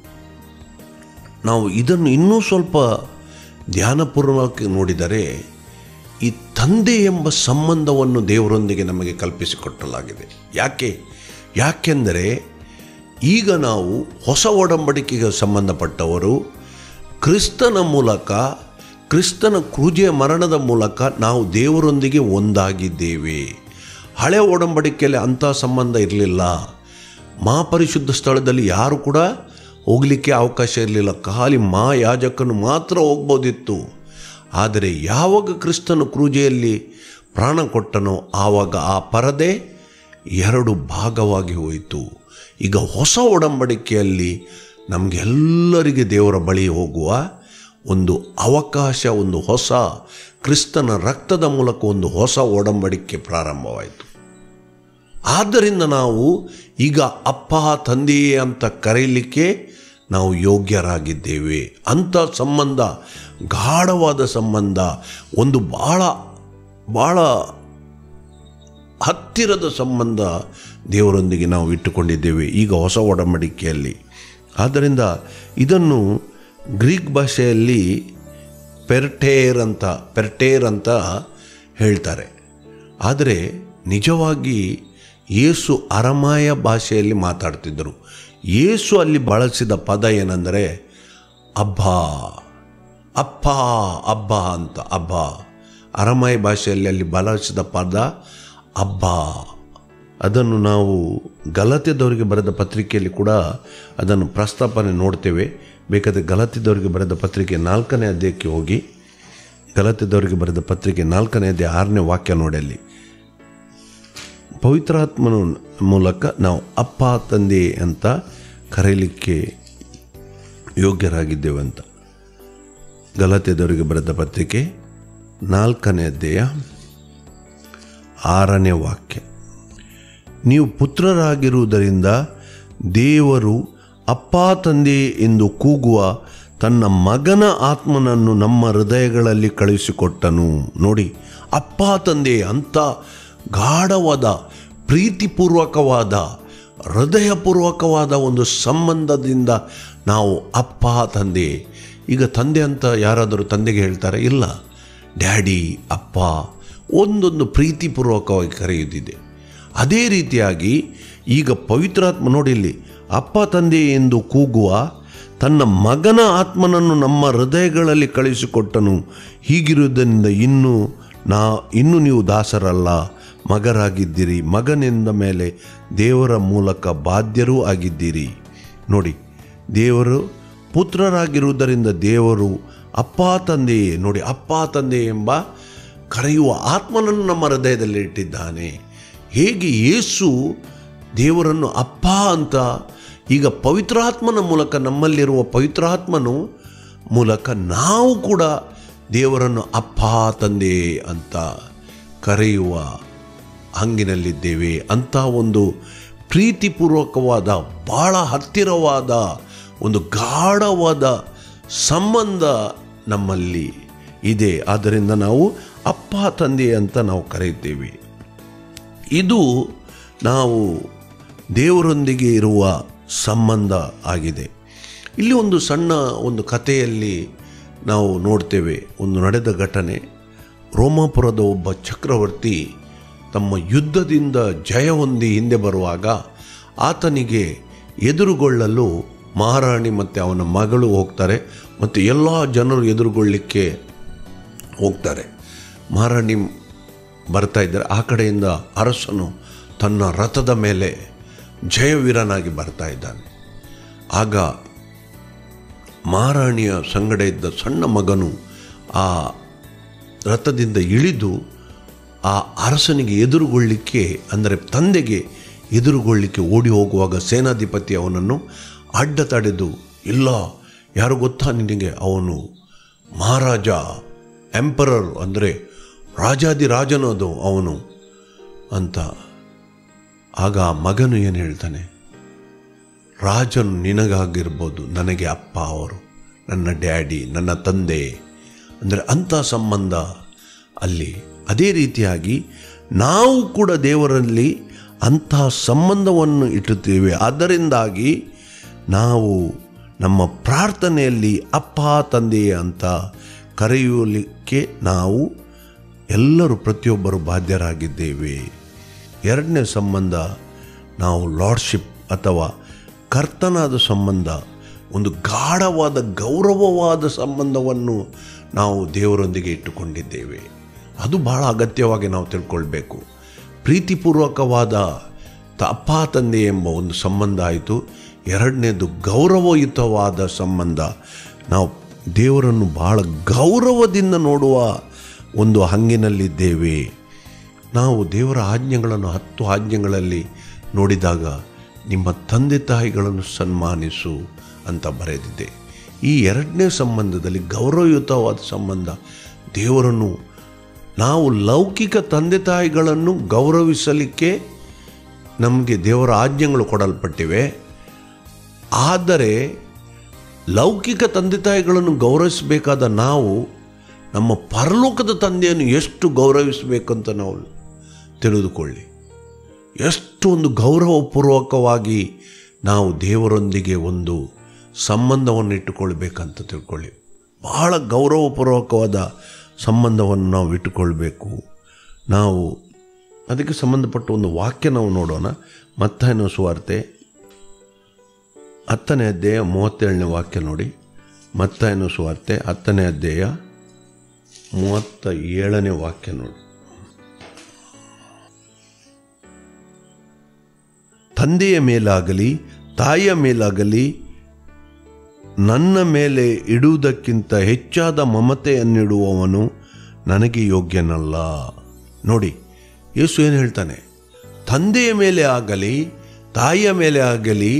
A: ನಾವು ಇದನ್ನು ಇನ್ನೂ ಸ್ವಲ್ಪ ಧ್ಯಾನಪೂರ್ವಕವಾಗಿ ನೋಡಿದರೆ ಈ ತಂದೆ ಎಂಬ ಸಂಬಂಧವನ್ನು ದೇವರೊಂದಿಗೆ ನಮಗೆ ಕಲ್ಪಿಸಿಕೊಟ್ಟಲಾಗಿದೆ ಯಾಕೆ ಯಾಕೆಂದರೆ ಈಗ ನಾವು ಹೊಸ ಒಡಂಬಡಿಕೆಗೆ ಸಂಬಂಧಪಟ್ಟವರು ಕ್ರಿಸ್ತನ ಮೂಲಕ ಕ್ರಿಸ್ತನ ಕ್ರೂಜೆಯ ಮರಣದ ಮೂಲಕ ನಾವು ದೇವರೊಂದಿಗೆ ಒಂದಾಗಿದ್ದೇವೆ ಹಳೆ ಒಡಂಬಡಿಕೆಯಲ್ಲಿ ಅಂಥ ಸಂಬಂಧ ಇರಲಿಲ್ಲ ಮಹಾಪರಿಶುದ್ಧ ಸ್ಥಳದಲ್ಲಿ ಯಾರು ಕೂಡ ಹೋಗಲಿಕ್ಕೆ ಅವಕಾಶ ಇರಲಿಲ್ಲ ಖಾಲಿ ಮಾ ಯಾಜಕನು ಮಾತ್ರ ಹೋಗ್ಬೋದಿತ್ತು ಆದರೆ ಯಾವಾಗ ಕ್ರಿಸ್ತನು ಕ್ರೂಜೆಯಲ್ಲಿ ಪ್ರಾಣ ಕೊಟ್ಟನೋ ಆವಾಗ ಆ ಪರದೆ ಎರಡು ಭಾಗವಾಗಿ ಹೋಯಿತು ಈಗ ಹೊಸ ಒಡಂಬಡಿಕೆಯಲ್ಲಿ ನಮಗೆಲ್ಲರಿಗೆ ದೇವರ ಬಳಿ ಹೋಗುವ ಒಂದು ಅವಕಾಶ ಒಂದು ಹೊಸ ಕ್ರಿಸ್ತನ ರಕ್ತದ ಮೂಲಕ ಒಂದು ಹೊಸ ಒಡಂಬಡಿಕೆ ಪ್ರಾರಂಭವಾಯಿತು ಆದ್ದರಿಂದ ನಾವು ಈಗ ಅಪ್ಪ ತಂದೆಯೇ ಅಂತ ಕರೆಯಲಿಕ್ಕೆ ನಾವು ಯೋಗ್ಯರಾಗಿದ್ದೇವೆ ಅಂಥ ಸಂಬಂಧ ಗಾಢವಾದ ಸಂಬಂಧ ಒಂದು ಭಾಳ ಭಾಳ ಹತ್ತಿರದ ಸಂಬಂಧ ದೇವರೊಂದಿಗೆ ನಾವು ಇಟ್ಟುಕೊಂಡಿದ್ದೇವೆ ಈಗ ಹೊಸ ಒಡಂಬಡಿಕೆಯಲ್ಲಿ ಆದ್ದರಿಂದ ಇದನ್ನು ಗ್ರೀಕ್ ಭಾಷೆಯಲ್ಲಿ ಪೆರ್ಟೇರ್ ಅಂತ ಪೆರ್ಟೇರ್ ಅಂತ ಹೇಳ್ತಾರೆ ಆದರೆ ನಿಜವಾಗಿ ಯೇಸು ಅರಮಾಯ ಭಾಷೆಯಲ್ಲಿ ಮಾತಾಡ್ತಿದ್ದರು ಯೇಸು ಅಲ್ಲಿ ಬಳಸಿದ ಪದ ಏನೆಂದರೆ ಅಬ್ಬ ಅಪ್ಪ ಅಬ್ಬ ಅಂತ ಅಬ್ಬ ಅರಮಾಯ ಭಾಷೆಯಲ್ಲಿ ಅಲ್ಲಿ ಬಳಸಿದ ಪದ ಅಬ್ಬ ಅದನ್ನು ನಾವು ಗಲತೆದವರಿಗೆ ಬರೆದ ಪತ್ರಿಕೆಯಲ್ಲಿ ಕೂಡ ಅದನ್ನು ಪ್ರಸ್ತಾಪನೆ ನೋಡ್ತೇವೆ ಬೇಕಾದರೆ ಗಲತಿದವರಿಗೆ ಬರೆದ ಪತ್ರಿಕೆ ನಾಲ್ಕನೇ ಅಧ್ಯಾಯಕ್ಕೆ ಹೋಗಿ ಗಲತಿದವರಿಗೆ ಬರೆದ ಪತ್ರಿಕೆ ನಾಲ್ಕನೇ ಅಧ್ಯಾಯ ಆರನೇ ವಾಕ್ಯ ನೋಡಿ ಅಲ್ಲಿ ಪವಿತ್ರಾತ್ಮನ ಮೂಲಕ ನಾವು ಅಪ್ಪ ತಂದೆ ಅಂತ ಕರೆಯಲಿಕ್ಕೆ ಯೋಗ್ಯರಾಗಿದ್ದೇವೆ ಅಂತ ಗಲತೆದವರಿಗೆ ಬರೆದ ಪತ್ರಿಕೆ ನಾಲ್ಕನೇ ಅಧ್ಯಾಯ ಆರನೇ ವಾಕ್ಯ ನೀವು ಪುತ್ರರಾಗಿರುವುದರಿಂದ ದೇವರು ಅಪ್ಪ ತಂದೆ ಎಂದು ಕೂಗುವ ತನ್ನ ಮಗನ ಆತ್ಮನನ್ನು ನಮ್ಮ ಹೃದಯಗಳಲ್ಲಿ ಕಳುಹಿಸಿಕೊಟ್ಟನು ನೋಡಿ ಅಪ್ಪ ತಂದೆ ಅಂತ ಗಾಢವಾದ ಪ್ರೀತಿಪೂರ್ವಕವಾದ ಹೃದಯಪೂರ್ವಕವಾದ ಒಂದು ಸಂಬಂಧದಿಂದ ನಾವು ಅಪ್ಪ ತಂದೆ ಈಗ ತಂದೆ ಅಂತ ಯಾರಾದರೂ ತಂದೆಗೆ ಹೇಳ್ತಾರೆ ಇಲ್ಲ ಡ್ಯಾಡಿ ಅಪ್ಪ ಒಂದೊಂದು ಪ್ರೀತಿಪೂರ್ವಕವಾಗಿ ಕರೆಯುತ್ತಿದೆ ಅದೇ ರೀತಿಯಾಗಿ ಈಗ ಪವಿತ್ರಾತ್ಮ ನೋಡಿಲ್ಲಿ ಅಪ್ಪ ತಂದೆ ಎಂದು ಕೂಗುವ ತನ್ನ ಮಗನ ಆತ್ಮನನ್ನು ನಮ್ಮ ಹೃದಯಗಳಲ್ಲಿ ಕಳಿಸಿಕೊಟ್ಟನು ಹೀಗಿರುವುದರಿಂದ ಇನ್ನು ನಾ ಇನ್ನು ನೀವು ದಾಸರಲ್ಲ ಮಗರಾಗಿದ್ದೀರಿ ಮಗನಿಂದ ಮೇಲೆ ದೇವರ ಮೂಲಕ ಬಾಧ್ಯರೂ ಆಗಿದ್ದೀರಿ ನೋಡಿ ದೇವರು ಪುತ್ರರಾಗಿರುವುದರಿಂದ ದೇವರು ಅಪ್ಪ ತಂದೆಯೇ ನೋಡಿ ಅಪ್ಪ ತಂದೆ ಎಂಬ ಕರೆಯುವ ಆತ್ಮನನ್ನು ನಮ್ಮ ಹೃದಯದಲ್ಲಿ ಇಟ್ಟಿದ್ದಾನೆ ಹೇಗೆ ಯೇಸು ದೇವರನ್ನು ಅಪ್ಪ ಅಂತ ಈಗ ಪವಿತ್ರಾತ್ಮನ ಮೂಲಕ ನಮ್ಮಲ್ಲಿರುವ ಪವಿತ್ರಾತ್ಮನು ಮೂಲಕ ನಾವು ಕೂಡ ದೇವರನ್ನು ಅಪ್ಪ ತಂದೆ ಅಂತ ಕರೆಯುವ ಹಂಗಿನಲ್ಲಿದ್ದೇವೆ ಅಂಥ ಒಂದು ಪ್ರೀತಿಪೂರ್ವಕವಾದ ಭಾಳ ಹತ್ತಿರವಾದ ಒಂದು ಗಾಢವಾದ ಸಂಬಂಧ ನಮ್ಮಲ್ಲಿ ಇದೆ ಆದ್ದರಿಂದ ನಾವು ಅಪ್ಪ ತಂದೆ ಅಂತ ನಾವು ಕರೆಯುತ್ತೇವೆ ಇದು ನಾವು ದೇವರೊಂದಿಗೆ ಇರುವ ಸಂಬಂಧ ಆಗಿದೆ ಇಲ್ಲಿ ಒಂದು ಸಣ್ಣ ಒಂದು ಕಥೆಯಲ್ಲಿ ನಾವು ನೋಡ್ತೇವೆ ಒಂದು ನಡೆದ ಘಟನೆ ರೋಮಾಪುರದ ಒಬ್ಬ ಚಕ್ರವರ್ತಿ ತಮ್ಮ ಯುದ್ಧದಿಂದ ಜಯ ಹೊಂದಿ ಹಿಂದೆ ಬರುವಾಗ ಆತನಿಗೆ ಎದುರುಗೊಳ್ಳಲು ಮಹಾರಾಣಿ ಮತ್ತು ಅವನ ಮಗಳು ಹೋಗ್ತಾರೆ ಮತ್ತು ಎಲ್ಲ ಜನರು ಎದುರುಗೊಳ್ಳಲಿಕ್ಕೆ ಹೋಗ್ತಾರೆ ಮಹಾರಾಣಿ ಬರ್ತಾ ಇದ್ದಾರೆ ಆ ಕಡೆಯಿಂದ ಅರಸನು ತನ್ನ ರಥದ ಮೇಲೆ ಜಯವೀರನಾಗಿ ಬರ್ತಾ ಇದ್ದಾನೆ ಆಗ ಮಹಾರಾಣಿಯ ಸಂಗಡ ಇದ್ದ ಸಣ್ಣ ಮಗನು ಆ ರಥದಿಂದ ಇಳಿದು ಆ ಅರಸನಿಗೆ ಎದುರುಗೊಳ್ಳಿಕ್ಕೆ ಅಂದರೆ ತಂದೆಗೆ ಎದುರುಗೊಳ್ಳಿಕ್ಕೆ ಓಡಿ ಹೋಗುವಾಗ ಸೇನಾಧಿಪತಿ ಅವನನ್ನು ಅಡ್ಡ ತಡೆದು ಇಲ್ಲ ಯಾರು ಗೊತ್ತಾ ನಿನಗೆ ಅವನು ಮಹಾರಾಜ ಎಂಪರರ್ ಅಂದರೆ ರಾಜಾದಿ ರಾಜನದು ಅವನು ಅಂತ ಆಗ ಆ ಮಗನು ಏನು ಹೇಳ್ತಾನೆ ರಾಜನು ನಿನಗಾಗಿರ್ಬೋದು ನನಗೆ ಅಪ್ಪ ಅವರು ನನ್ನ ಡ್ಯಾಡಿ ನನ್ನ ತಂದೆ ಅಂದರೆ ಅಂಥ ಸಂಬಂಧ ಅಲ್ಲಿ ಅದೇ ರೀತಿಯಾಗಿ ನಾವು ಕೂಡ ದೇವರಲ್ಲಿ ಅಂತಹ ಸಂಬಂಧವನ್ನು ಇಟ್ಟುತ್ತೇವೆ ಅದರಿಂದಾಗಿ ನಾವು ನಮ್ಮ ಪ್ರಾರ್ಥನೆಯಲ್ಲಿ ಅಪ್ಪ ತಂದೆಯೇ ಅಂತ ಕರೆಯಲಿಕ್ಕೆ ನಾವು ಎಲ್ಲರೂ ಪ್ರತಿಯೊಬ್ಬರು ಬಾಧ್ಯರಾಗಿದ್ದೇವೆ ಎರಡನೇ ಸಂಬಂಧ ನಾವು ಲಾರ್ಡ್ಶಿಪ್ ಅಥವಾ ಕರ್ತನಾದ ಸಂಬಂಧ ಒಂದು ಗಾಢವಾದ ಗೌರವವಾದ ಸಂಬಂಧವನ್ನು ನಾವು ದೇವರೊಂದಿಗೆ ಇಟ್ಟುಕೊಂಡಿದ್ದೇವೆ ಅದು ಬಹಳ ಅಗತ್ಯವಾಗಿ ನಾವು ತಿಳ್ಕೊಳ್ಬೇಕು ಪ್ರೀತಿಪೂರ್ವಕವಾದ ತ ಅಪ್ಪ ತಂದೆ ಎಂಬ ಒಂದು ಸಂಬಂಧ ಆಯಿತು ಎರಡನೇದು ಗೌರವಯುತವಾದ ಸಂಬಂಧ ನಾವು ದೇವರನ್ನು ಬಹಳ ಗೌರವದಿಂದ ನೋಡುವ ಒಂದು ಹಂಗಿನಲ್ಲಿದ್ದೇವೆ ನಾವು ದೇವರ ಆಜ್ಞೆಗಳನ್ನು ಹತ್ತು ಆಜ್ಞೆಗಳಲ್ಲಿ ನೋಡಿದಾಗ ನಿಮ್ಮ ತಂದೆ ತಾಯಿಗಳನ್ನು ಸನ್ಮಾನಿಸು ಅಂತ ಬರೆದಿದೆ ಈ ಎರಡನೇ ಸಂಬಂಧದಲ್ಲಿ ಗೌರವಯುತವಾದ ಸಂಬಂಧ ದೇವರನ್ನು ನಾವು ಲೌಕಿಕ ತಂದೆ ತಾಯಿಗಳನ್ನು ಗೌರವಿಸಲಿಕ್ಕೆ ನಮಗೆ ದೇವರ ಆಜ್ಞೆಗಳು ಕೊಡಲ್ಪಟ್ಟಿವೆ ಆದರೆ ಲೌಕಿಕ ತಂದೆ ತಾಯಿಗಳನ್ನು ಗೌರವಿಸಬೇಕಾದ ನಾವು ನಮ್ಮ ಪರಲೋಕದ ತಂದೆಯನ್ನು ಎಷ್ಟು ಗೌರವಿಸಬೇಕಂತ ನಾವು ತಿಳಿದುಕೊಳ್ಳಿ ಎಷ್ಟು ಒಂದು ಗೌರವಪೂರ್ವಕವಾಗಿ ನಾವು ದೇವರೊಂದಿಗೆ ಒಂದು ಸಂಬಂಧವನ್ನು ಇಟ್ಟುಕೊಳ್ಬೇಕಂತ ತಿಳ್ಕೊಳ್ಳಿ ಬಹಳ ಗೌರವಪೂರ್ವಕವಾದ ಸಂಬಂಧವನ್ನು ನಾವು ಇಟ್ಟುಕೊಳ್ಬೇಕು ನಾವು ಅದಕ್ಕೆ ಸಂಬಂಧಪಟ್ಟ ಒಂದು ವಾಕ್ಯ ನಾವು ನೋಡೋಣ ಮತ್ತಾಯನ ಸುವಾರ್ತೆ ಹತ್ತನೇ ಅಧ್ಯಾಯ ಮೂವತ್ತೇಳನೇ ವಾಕ್ಯ ನೋಡಿ ಮತ್ತಾಯನ ಸುವಾರ್ತೆ ಹತ್ತನೇ ಅಧ್ಯಾಯ ಮೂವತ್ತ ಏಳನೇ ವಾಕ್ಯ ನೋಡಿ ತಂದೆಯ ಮೇಲಾಗಲಿ ತಾಯಿಯ ಮೇಲಾಗಲಿ ನನ್ನ ಮೇಲೆ ಇಡುವುದಕ್ಕಿಂತ ಹೆಚ್ಚಾದ ಮಮತೆಯನ್ನಿಡುವವನು ನನಗೆ ಯೋಗ್ಯನಲ್ಲ ನೋಡಿ ಯೇಸು ಏನು ಹೇಳ್ತಾನೆ ತಂದೆಯ ಮೇಲೆ ಆಗಲಿ ತಾಯಿಯ ಮೇಲೆ ಆಗಲಿ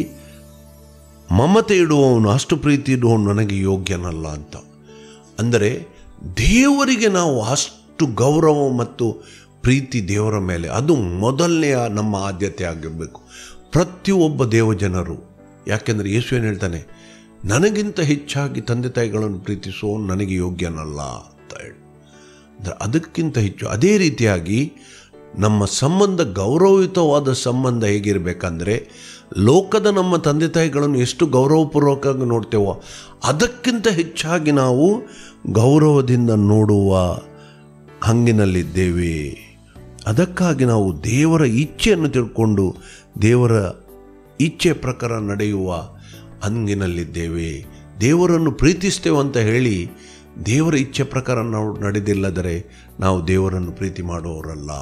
A: ಮಮತೆ ಇಡುವವನು ಅಷ್ಟು ಪ್ರೀತಿ ಇಡುವವನು ನನಗೆ ಯೋಗ್ಯನಲ್ಲ ಅಂತ ಅಂದರೆ ದೇವರಿಗೆ ನಾವು ಅಷ್ಟು ಗೌರವ ಮತ್ತು ಪ್ರೀತಿ ದೇವರ ಮೇಲೆ ಅದು ಮೊದಲನೆಯ ನಮ್ಮ ಆದ್ಯತೆ ಆಗಿರಬೇಕು ಪ್ರತಿಯೊಬ್ಬ ದೇವಜನರು ಯಾಕೆಂದರೆ ಯೇಸು ಏನು ಹೇಳ್ತಾನೆ ನನಗಿಂತ ಹೆಚ್ಚಾಗಿ ತಂದೆ ತಾಯಿಗಳನ್ನು ಪ್ರೀತಿಸುವವನು ನನಗೆ ಯೋಗ್ಯನಲ್ಲ ಅಂತ ಹೇಳಿ ಅಂದರೆ ಅದಕ್ಕಿಂತ ಹೆಚ್ಚು ಅದೇ ರೀತಿಯಾಗಿ ನಮ್ಮ ಸಂಬಂಧ ಗೌರವಯುತವಾದ ಸಂಬಂಧ ಹೇಗಿರಬೇಕಂದ್ರೆ ಲೋಕದ ನಮ್ಮ ತಂದೆ ತಾಯಿಗಳನ್ನು ಎಷ್ಟು ಗೌರವಪೂರ್ವಕವಾಗಿ ನೋಡ್ತೇವೋ ಅದಕ್ಕಿಂತ ಹೆಚ್ಚಾಗಿ ನಾವು ಗೌರವದಿಂದ ನೋಡುವ ಹಂಗಿನಲ್ಲಿದ್ದೇವೆ ಅದಕ್ಕಾಗಿ ನಾವು ದೇವರ ಇಚ್ಛೆಯನ್ನು ತಿಳ್ಕೊಂಡು ದೇವರ ಇಚ್ಛೆ ಪ್ರಕಾರ ನಡೆಯುವ ಹಂಗಿನಲ್ಲಿದ್ದೇವೆ ದೇವರನ್ನು ಪ್ರೀತಿಸ್ತೇವೆ ಅಂತ ಹೇಳಿ ದೇವರ ಇಚ್ಛೆ ಪ್ರಕಾರ ನಾವು ನಡೆದಿಲ್ಲದರೆ ನಾವು ದೇವರನ್ನು ಪ್ರೀತಿ ಮಾಡುವವರಲ್ಲ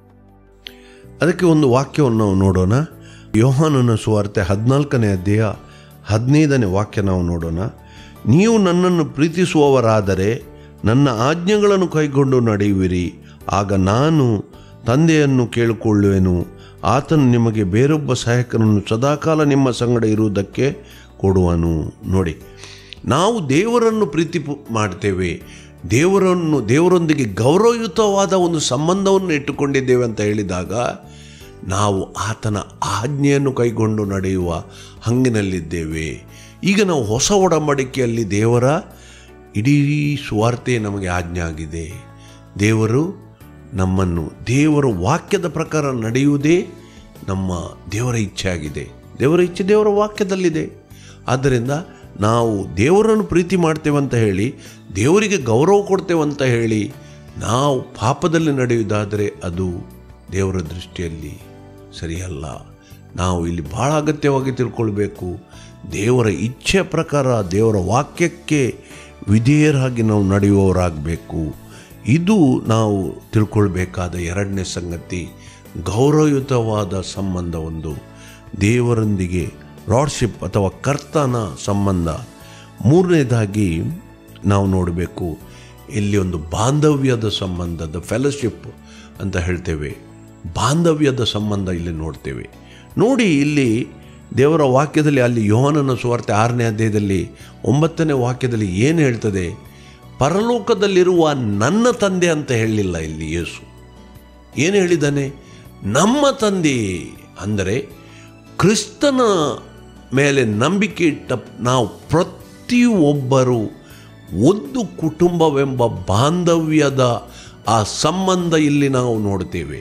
A: ಅದಕ್ಕೆ ಒಂದು ವಾಕ್ಯವನ್ನು ನಾವು ನೋಡೋಣ ಯೋಹಾನನ ಸುವಾರ್ತೆ ಹದಿನಾಲ್ಕನೇ ಅಧ್ಯಾಯ ಹದಿನೈದನೇ ವಾಕ್ಯ ನಾವು ನೋಡೋಣ ನೀವು ನನ್ನನ್ನು ಪ್ರೀತಿಸುವವರಾದರೆ ನನ್ನ ಆಜ್ಞೆಗಳನ್ನು ಕೈಗೊಂಡು ನಡೆಯುವಿರಿ ಆಗ ನಾನು ತಂದೆಯನ್ನು ಕೇಳಿಕೊಳ್ಳುವೆನು ಆತನು ನಿಮಗೆ ಬೇರೊಬ್ಬ ಸಹಾಯಕನನ್ನು ಸದಾಕಾಲ ನಿಮ್ಮ ಸಂಗಡ ಇರುವುದಕ್ಕೆ ಕೊಡುವನು ನೋಡಿ ನಾವು ದೇವರನ್ನು ಪ್ರೀತಿ ಪು- ಮಾಡ್ತೇವೆ ದೇವರನ್ನು ದೇವರೊಂದಿಗೆ ಗೌರವಯುತವಾದ ಒಂದು ಸಂಬಂಧವನ್ನು ಇಟ್ಟುಕೊಂಡಿದ್ದೇವೆ ಅಂತ ಹೇಳಿದಾಗ ನಾವು ಆತನ ಆಜ್ಞೆಯನ್ನು ಕೈಗೊಂಡು ನಡೆಯುವ ಹಂಗಿನಲ್ಲಿದ್ದೇವೆ ಈಗ ನಾವು ಹೊಸ ಒಡಂಬಡಿಕೆಯಲ್ಲಿ ದೇವರ ಇಡೀ ಸುವಾರ್ತೆ ನಮಗೆ ಆಜ್ಞೆ ಆಗಿದೆ ದೇವರು ನಮ್ಮನ್ನು ದೇವರ ವಾಕ್ಯದ ಪ್ರಕಾರ ನಡೆಯುವುದೇ ನಮ್ಮ ದೇವರ ಇಚ್ಛೆ ಆಗಿದೆ ದೇವರ ಇಚ್ಛೆ ದೇವರ ವಾಕ್ಯದಲ್ಲಿದೆ ಆದ್ದರಿಂದ ನಾವು ದೇವರನ್ನು ಪ್ರೀತಿ ಮಾಡ್ತೇವೆ ಅಂತ ಹೇಳಿ ದೇವರಿಗೆ ಗೌರವ ಕೊಡ್ತೇವೆ ಅಂತ ಹೇಳಿ ನಾವು ಪಾಪದಲ್ಲಿ ನಡೆಯುವುದಾದರೆ ಅದು ದೇವರ ದೃಷ್ಟಿಯಲ್ಲಿ ಸರಿಯಲ್ಲ ನಾವು ಇಲ್ಲಿ ಬಹಳ ಅಗತ್ಯವಾಗಿ ತಿಳ್ಕೊಳ್ಬೇಕು ದೇವರ ಇಚ್ಛೆ ಪ್ರಕಾರ ದೇವರ ವಾಕ್ಯಕ್ಕೆ ವಿಧೇಯರಾಗಿ ನಾವು ನಡೆಯುವವರಾಗಬೇಕು ಇದು ನಾವು ತಿಳ್ಕೊಳ್ಬೇಕಾದ ಎರಡನೇ ಸಂಗತಿ ಗೌರವಯುತವಾದ ಸಂಬಂಧ ಒಂದು ದೇವರೊಂದಿಗೆ ಲಾರ್ಡ್ಶಿಪ್ ಅಥವಾ ಕರ್ತನ ಸಂಬಂಧ ಮೂರನೇದಾಗಿ ನಾವು ನೋಡಬೇಕು ಇಲ್ಲಿ ಒಂದು ಬಾಂಧವ್ಯದ ಸಂಬಂಧದ ಫೆಲೋಶಿಪ್ ಅಂತ ಹೇಳ್ತೇವೆ ಬಾಂಧವ್ಯದ ಸಂಬಂಧ ಇಲ್ಲಿ ನೋಡ್ತೇವೆ ನೋಡಿ ಇಲ್ಲಿ ದೇವರ ವಾಕ್ಯದಲ್ಲಿ ಅಲ್ಲಿ ಯೋಹನನ ಸುವಾರ್ತೆ ಆರನೇ ಅಧ್ಯಾಯದಲ್ಲಿ ಒಂಬತ್ತನೇ ವಾಕ್ಯದಲ್ಲಿ ಏನು ಹೇಳ್ತದೆ ಪರಲೋಕದಲ್ಲಿರುವ ನನ್ನ ತಂದೆ ಅಂತ ಹೇಳಲಿಲ್ಲ ಇಲ್ಲಿ ಯೇಸು ಏನು ಹೇಳಿದ್ದಾನೆ ನಮ್ಮ ತಂದೆ ಅಂದರೆ ಕ್ರಿಸ್ತನ ಮೇಲೆ ನಂಬಿಕೆ ಇಟ್ಟ ನಾವು ಪ್ರತಿಯೊಬ್ಬರು ಒಂದು ಕುಟುಂಬವೆಂಬ ಬಾಂಧವ್ಯದ ಆ ಸಂಬಂಧ ಇಲ್ಲಿ ನಾವು ನೋಡ್ತೇವೆ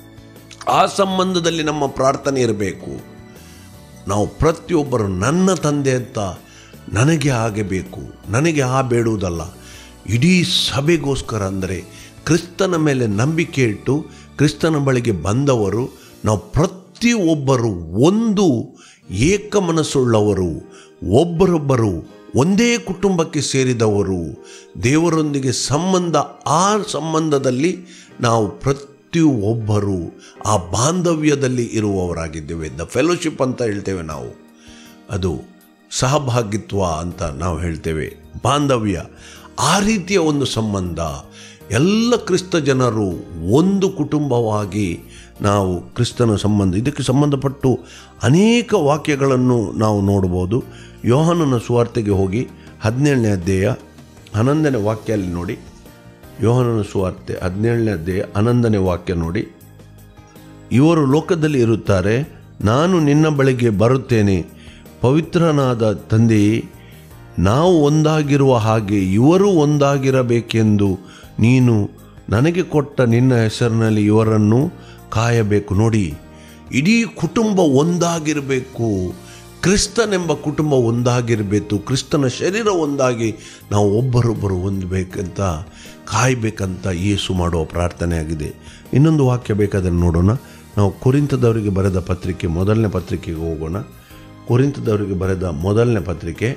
A: ಆ ಸಂಬಂಧದಲ್ಲಿ ನಮ್ಮ ಪ್ರಾರ್ಥನೆ ಇರಬೇಕು ನಾವು ಪ್ರತಿಯೊಬ್ಬರು ನನ್ನ ತಂದೆ ಅಂತ ನನಗೆ ಹಾಗೆ ಬೇಕು ನನಗೆ ಆ ಬೇಡುವುದಲ್ಲ ಇಡೀ ಸಭೆಗೋಸ್ಕರ ಅಂದರೆ ಕ್ರಿಸ್ತನ ಮೇಲೆ ನಂಬಿಕೆ ಇಟ್ಟು ಕ್ರಿಸ್ತನ ಬಳಿಗೆ ಬಂದವರು ನಾವು ಪ್ರತಿಯೊಬ್ಬರು ಒಂದು ಏಕ ಮನಸ್ಸುಳ್ಳವರು ಒಬ್ಬರೊಬ್ಬರು ಒಂದೇ ಕುಟುಂಬಕ್ಕೆ ಸೇರಿದವರು ದೇವರೊಂದಿಗೆ ಸಂಬಂಧ ಆ ಸಂಬಂಧದಲ್ಲಿ ನಾವು ಪ್ರತಿಯೊಬ್ಬರು ಆ ಬಾಂಧವ್ಯದಲ್ಲಿ ಇರುವವರಾಗಿದ್ದೇವೆ ದ ಫೆಲೋಶಿಪ್ ಅಂತ ಹೇಳ್ತೇವೆ ನಾವು ಅದು ಸಹಭಾಗಿತ್ವ ಅಂತ ನಾವು ಹೇಳ್ತೇವೆ ಬಾಂಧವ್ಯ ಆ ರೀತಿಯ ಒಂದು ಸಂಬಂಧ ಎಲ್ಲ ಕ್ರಿಸ್ತ ಜನರು ಒಂದು ಕುಟುಂಬವಾಗಿ ನಾವು ಕ್ರಿಸ್ತನ ಸಂಬಂಧ ಇದಕ್ಕೆ ಸಂಬಂಧಪಟ್ಟು ಅನೇಕ ವಾಕ್ಯಗಳನ್ನು ನಾವು ನೋಡ್ಬೋದು ಯೋಹನನ ಸುವಾರ್ತೆಗೆ ಹೋಗಿ ಹದಿನೇಳನೇ ಅಧ್ಯಾಯ ಹನ್ನೊಂದನೇ ವಾಕ್ಯ ಅಲ್ಲಿ ನೋಡಿ ಯೋಹನನ ಸುವಾರ್ತೆ ಹದಿನೇಳನೇ ಅಧ್ಯಾಯ ಹನ್ನೊಂದನೇ ವಾಕ್ಯ ನೋಡಿ ಇವರು ಲೋಕದಲ್ಲಿ ಇರುತ್ತಾರೆ ನಾನು ನಿನ್ನ ಬಳಿಗೆ ಬರುತ್ತೇನೆ ಪವಿತ್ರನಾದ ತಂದೆಯೇ ನಾವು ಒಂದಾಗಿರುವ ಹಾಗೆ ಇವರು ಒಂದಾಗಿರಬೇಕೆಂದು ನೀನು ನನಗೆ ಕೊಟ್ಟ ನಿನ್ನ ಹೆಸರಿನಲ್ಲಿ ಇವರನ್ನು ಕಾಯಬೇಕು ನೋಡಿ ಇಡೀ ಕುಟುಂಬ ಒಂದಾಗಿರಬೇಕು ಕ್ರಿಸ್ತನೆಂಬ ಕುಟುಂಬ ಒಂದಾಗಿರಬೇಕು ಕ್ರಿಸ್ತನ ಶರೀರ ಒಂದಾಗಿ ನಾವು ಒಬ್ಬರೊಬ್ಬರು ಹೊಂದಬೇಕಂತ ಕಾಯಬೇಕಂತ ಯೇಸು ಮಾಡುವ ಪ್ರಾರ್ಥನೆ ಆಗಿದೆ ಇನ್ನೊಂದು ವಾಕ್ಯ ಬೇಕಾದರೆ ನೋಡೋಣ ನಾವು ಕುರಿತದವರಿಗೆ ಬರೆದ ಪತ್ರಿಕೆ ಮೊದಲನೇ ಪತ್ರಿಕೆಗೆ ಹೋಗೋಣ ಕುರಿತದವರಿಗೆ ಬರೆದ ಮೊದಲನೇ ಪತ್ರಿಕೆ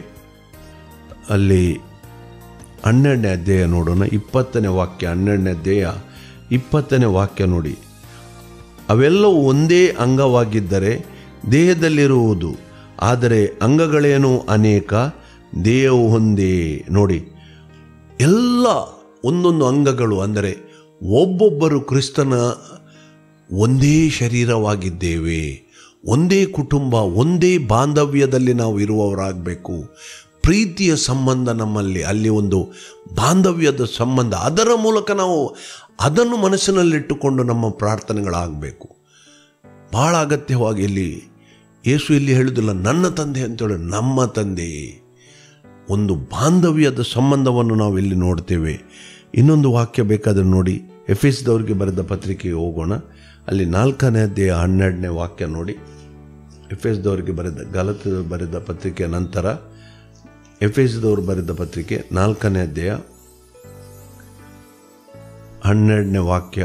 A: ಅಲ್ಲಿ ಹನ್ನೆರಡನೇ ಅಧ್ಯಾಯ ನೋಡೋಣ ಇಪ್ಪತ್ತನೇ ವಾಕ್ಯ ಹನ್ನೆರಡನೇ ಅಧ್ಯಾಯ ಇಪ್ಪತ್ತನೇ ವಾಕ್ಯ ನೋಡಿ ಅವೆಲ್ಲವೂ ಒಂದೇ ಅಂಗವಾಗಿದ್ದರೆ ದೇಹದಲ್ಲಿರುವುದು ಆದರೆ ಅಂಗಗಳೇನು ಅನೇಕ ದೇಹವು ಒಂದೇ ನೋಡಿ ಎಲ್ಲ ಒಂದೊಂದು ಅಂಗಗಳು ಅಂದರೆ ಒಬ್ಬೊಬ್ಬರು ಕ್ರಿಸ್ತನ ಒಂದೇ ಶರೀರವಾಗಿದ್ದೇವೆ ಒಂದೇ ಕುಟುಂಬ ಒಂದೇ ಬಾಂಧವ್ಯದಲ್ಲಿ ನಾವು ಇರುವವರಾಗಬೇಕು ಪ್ರೀತಿಯ ಸಂಬಂಧ ನಮ್ಮಲ್ಲಿ ಅಲ್ಲಿ ಒಂದು ಬಾಂಧವ್ಯದ ಸಂಬಂಧ ಅದರ ಮೂಲಕ ನಾವು ಅದನ್ನು ಮನಸ್ಸಿನಲ್ಲಿಟ್ಟುಕೊಂಡು ನಮ್ಮ ಪ್ರಾರ್ಥನೆಗಳಾಗಬೇಕು ಭಾಳ ಅಗತ್ಯವಾಗಿ ಇಲ್ಲಿ ಯೇಸು ಇಲ್ಲಿ ಹೇಳುವುದಿಲ್ಲ ನನ್ನ ತಂದೆ ಅಂತೇಳಿ ನಮ್ಮ ತಂದೆ ಒಂದು ಬಾಂಧವ್ಯದ ಸಂಬಂಧವನ್ನು ನಾವು ಇಲ್ಲಿ ನೋಡ್ತೇವೆ ಇನ್ನೊಂದು ವಾಕ್ಯ ಬೇಕಾದರೆ ನೋಡಿ ಎಫ್ ಎಸ್ದವ್ರಿಗೆ ಬರೆದ ಪತ್ರಿಕೆಗೆ ಹೋಗೋಣ ಅಲ್ಲಿ ನಾಲ್ಕನೇ ಅಧ್ಯಾಯ ಹನ್ನೆರಡನೇ ವಾಕ್ಯ ನೋಡಿ ಎಫ್ ಎಸ್ದವ್ರಿಗೆ ಬರೆದ ಗಲತ ಬರೆದ ಪತ್ರಿಕೆಯ ನಂತರ ಎಫ್ ಎಸ್ದವರು ಬರೆದ ಪತ್ರಿಕೆ ನಾಲ್ಕನೇ ಅಧ್ಯಾಯ ಹನ್ನೆರಡನೇ ವಾಕ್ಯ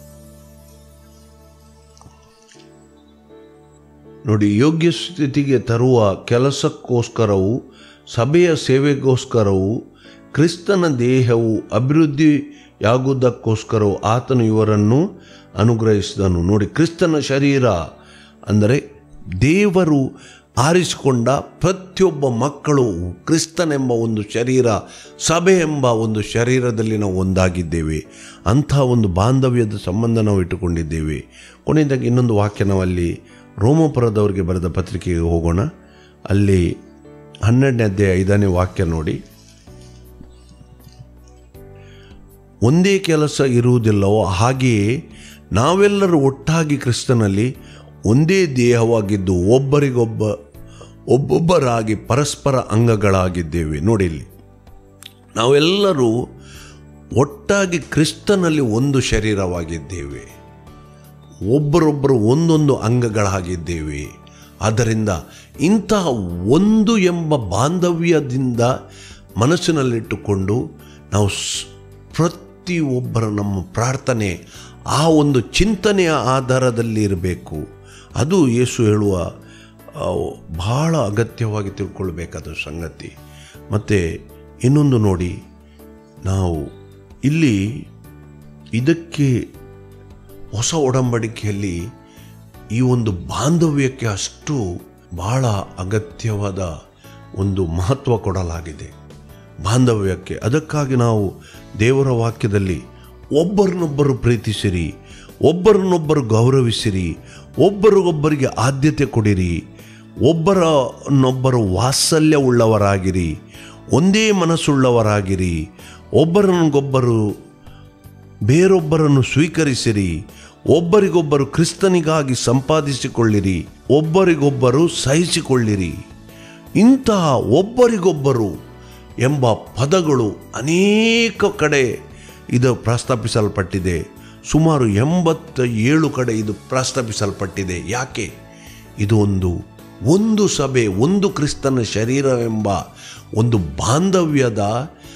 A: ನೋಡಿ ಯೋಗ್ಯ ಸ್ಥಿತಿಗೆ ತರುವ ಕೆಲಸಕ್ಕೋಸ್ಕರವು ಸಭೆಯ ಸೇವೆಗೋಸ್ಕರವು ಕ್ರಿಸ್ತನ ದೇಹವು ಅಭಿವೃದ್ಧಿಯಾಗುವುದಕ್ಕೋಸ್ಕರವು ಆತನು ಇವರನ್ನು ಅನುಗ್ರಹಿಸಿದನು ನೋಡಿ ಕ್ರಿಸ್ತನ ಶರೀರ ಅಂದರೆ ದೇವರು ಆರಿಸಿಕೊಂಡ ಪ್ರತಿಯೊಬ್ಬ ಮಕ್ಕಳು ಕ್ರಿಸ್ತನೆಂಬ ಒಂದು ಶರೀರ ಸಭೆ ಎಂಬ ಒಂದು ಶರೀರದಲ್ಲಿ ನಾವು ಒಂದಾಗಿದ್ದೇವೆ ಅಂಥ ಒಂದು ಬಾಂಧವ್ಯದ ಸಂಬಂಧ ನಾವು ಇಟ್ಟುಕೊಂಡಿದ್ದೇವೆ ಕೊನೆಯದಾಗಿ ಇನ್ನೊಂದು ವಾಕ್ಯ ನಾವು ಅಲ್ಲಿ ರೋಮಪುರದವರಿಗೆ ಬರೆದ ಪತ್ರಿಕೆಗೆ ಹೋಗೋಣ ಅಲ್ಲಿ ಹನ್ನೆರಡನೇ ಅಧ್ಯಾಯ ಐದನೇ ವಾಕ್ಯ ನೋಡಿ ಒಂದೇ ಕೆಲಸ ಇರುವುದಿಲ್ಲವೋ ಹಾಗೆಯೇ ನಾವೆಲ್ಲರೂ ಒಟ್ಟಾಗಿ ಕ್ರಿಸ್ತನಲ್ಲಿ ಒಂದೇ ದೇಹವಾಗಿದ್ದು ಒಬ್ಬರಿಗೊಬ್ಬ ಒಬ್ಬೊಬ್ಬರಾಗಿ ಪರಸ್ಪರ ಅಂಗಗಳಾಗಿದ್ದೇವೆ ನೋಡಿ ಇಲ್ಲಿ ನಾವೆಲ್ಲರೂ ಒಟ್ಟಾಗಿ ಕ್ರಿಸ್ತನಲ್ಲಿ ಒಂದು ಶರೀರವಾಗಿದ್ದೇವೆ ಒಬ್ಬರೊಬ್ಬರು ಒಂದೊಂದು ಅಂಗಗಳಾಗಿದ್ದೇವೆ ಆದ್ದರಿಂದ ಇಂತಹ ಒಂದು ಎಂಬ ಬಾಂಧವ್ಯದಿಂದ ಮನಸ್ಸಿನಲ್ಲಿಟ್ಟುಕೊಂಡು ನಾವು ಸ್- ಪ್ರತಿಯೊಬ್ಬರ ನಮ್ಮ ಪ್ರಾರ್ಥನೆ ಆ ಒಂದು ಚಿಂತನೆಯ ಆಧಾರದಲ್ಲಿ ಇರಬೇಕು ಅದು ಯೇಸು ಹೇಳುವ ಆ, ಬಹಳ ಅಗತ್ಯವಾಗಿ ತಿಳ್ಕೊಳ್ಬೇಕಾದ ಸಂಗತಿ ಮತ್ತು ಇನ್ನೊಂದು ನೋಡಿ ನಾವು ಇಲ್ಲಿ ಇದಕ್ಕೆ ಹೊಸ ಒಡಂಬಡಿಕೆಯಲ್ಲಿ ಈ ಒಂದು ಬಾಂಧವ್ಯಕ್ಕೆ ಅಷ್ಟು ಬಹಳ ಅಗತ್ಯವಾದ ಒಂದು ಮಹತ್ವ ಕೊಡಲಾಗಿದೆ ಬಾಂಧವ್ಯಕ್ಕೆ ಅದಕ್ಕಾಗಿ ನಾವು ದೇವರ ವಾಕ್ಯದಲ್ಲಿ ಒಬ್ಬರನ್ನೊಬ್ಬರು ಪ್ರೀತಿಸಿರಿ ಒಬ್ಬರನ್ನೊಬ್ಬರು ಗೌರವಿಸಿರಿ ಒಬ್ಬರಿಗೊಬ್ಬರಿಗೆ ಆದ್ಯತೆ ಕೊಡಿರಿ ಒಬ್ಬರನ್ನೊಬ್ಬರು ವಾತ್ಸಲ್ಯ ಉಳ್ಳವರಾಗಿರಿ ಒಂದೇ ಮನಸ್ಸುಳ್ಳವರಾಗಿರಿ ಒಬ್ಬರನ್ನೊಬ್ಬರು ಬೇರೊಬ್ಬರನ್ನು ಸ್ವೀಕರಿಸಿರಿ ಒಬ್ಬರಿಗೊಬ್ಬರು ಕ್ರಿಸ್ತನಿಗಾಗಿ ಸಂಪಾದಿಸಿಕೊಳ್ಳಿರಿ ಒಬ್ಬರಿಗೊಬ್ಬರು ಸಹಿಸಿಕೊಳ್ಳಿರಿ ಇಂತಹ ಒಬ್ಬರಿಗೊಬ್ಬರು ಎಂಬ ಪದಗಳು ಅನೇಕ ಕಡೆ ಇದು ಪ್ರಸ್ತಾಪಿಸಲ್ಪಟ್ಟಿದೆ ಸುಮಾರು ಎಂಬತ್ತ ಏಳು ಕಡೆ ಇದು ಪ್ರಸ್ತಾಪಿಸಲ್ಪಟ್ಟಿದೆ ಯಾಕೆ ಇದು ಒಂದು ಒಂದು ಸಭೆ ಒಂದು ಕ್ರಿಸ್ತನ ಶರೀರವೆಂಬ ಒಂದು ಬಾಂಧವ್ಯದ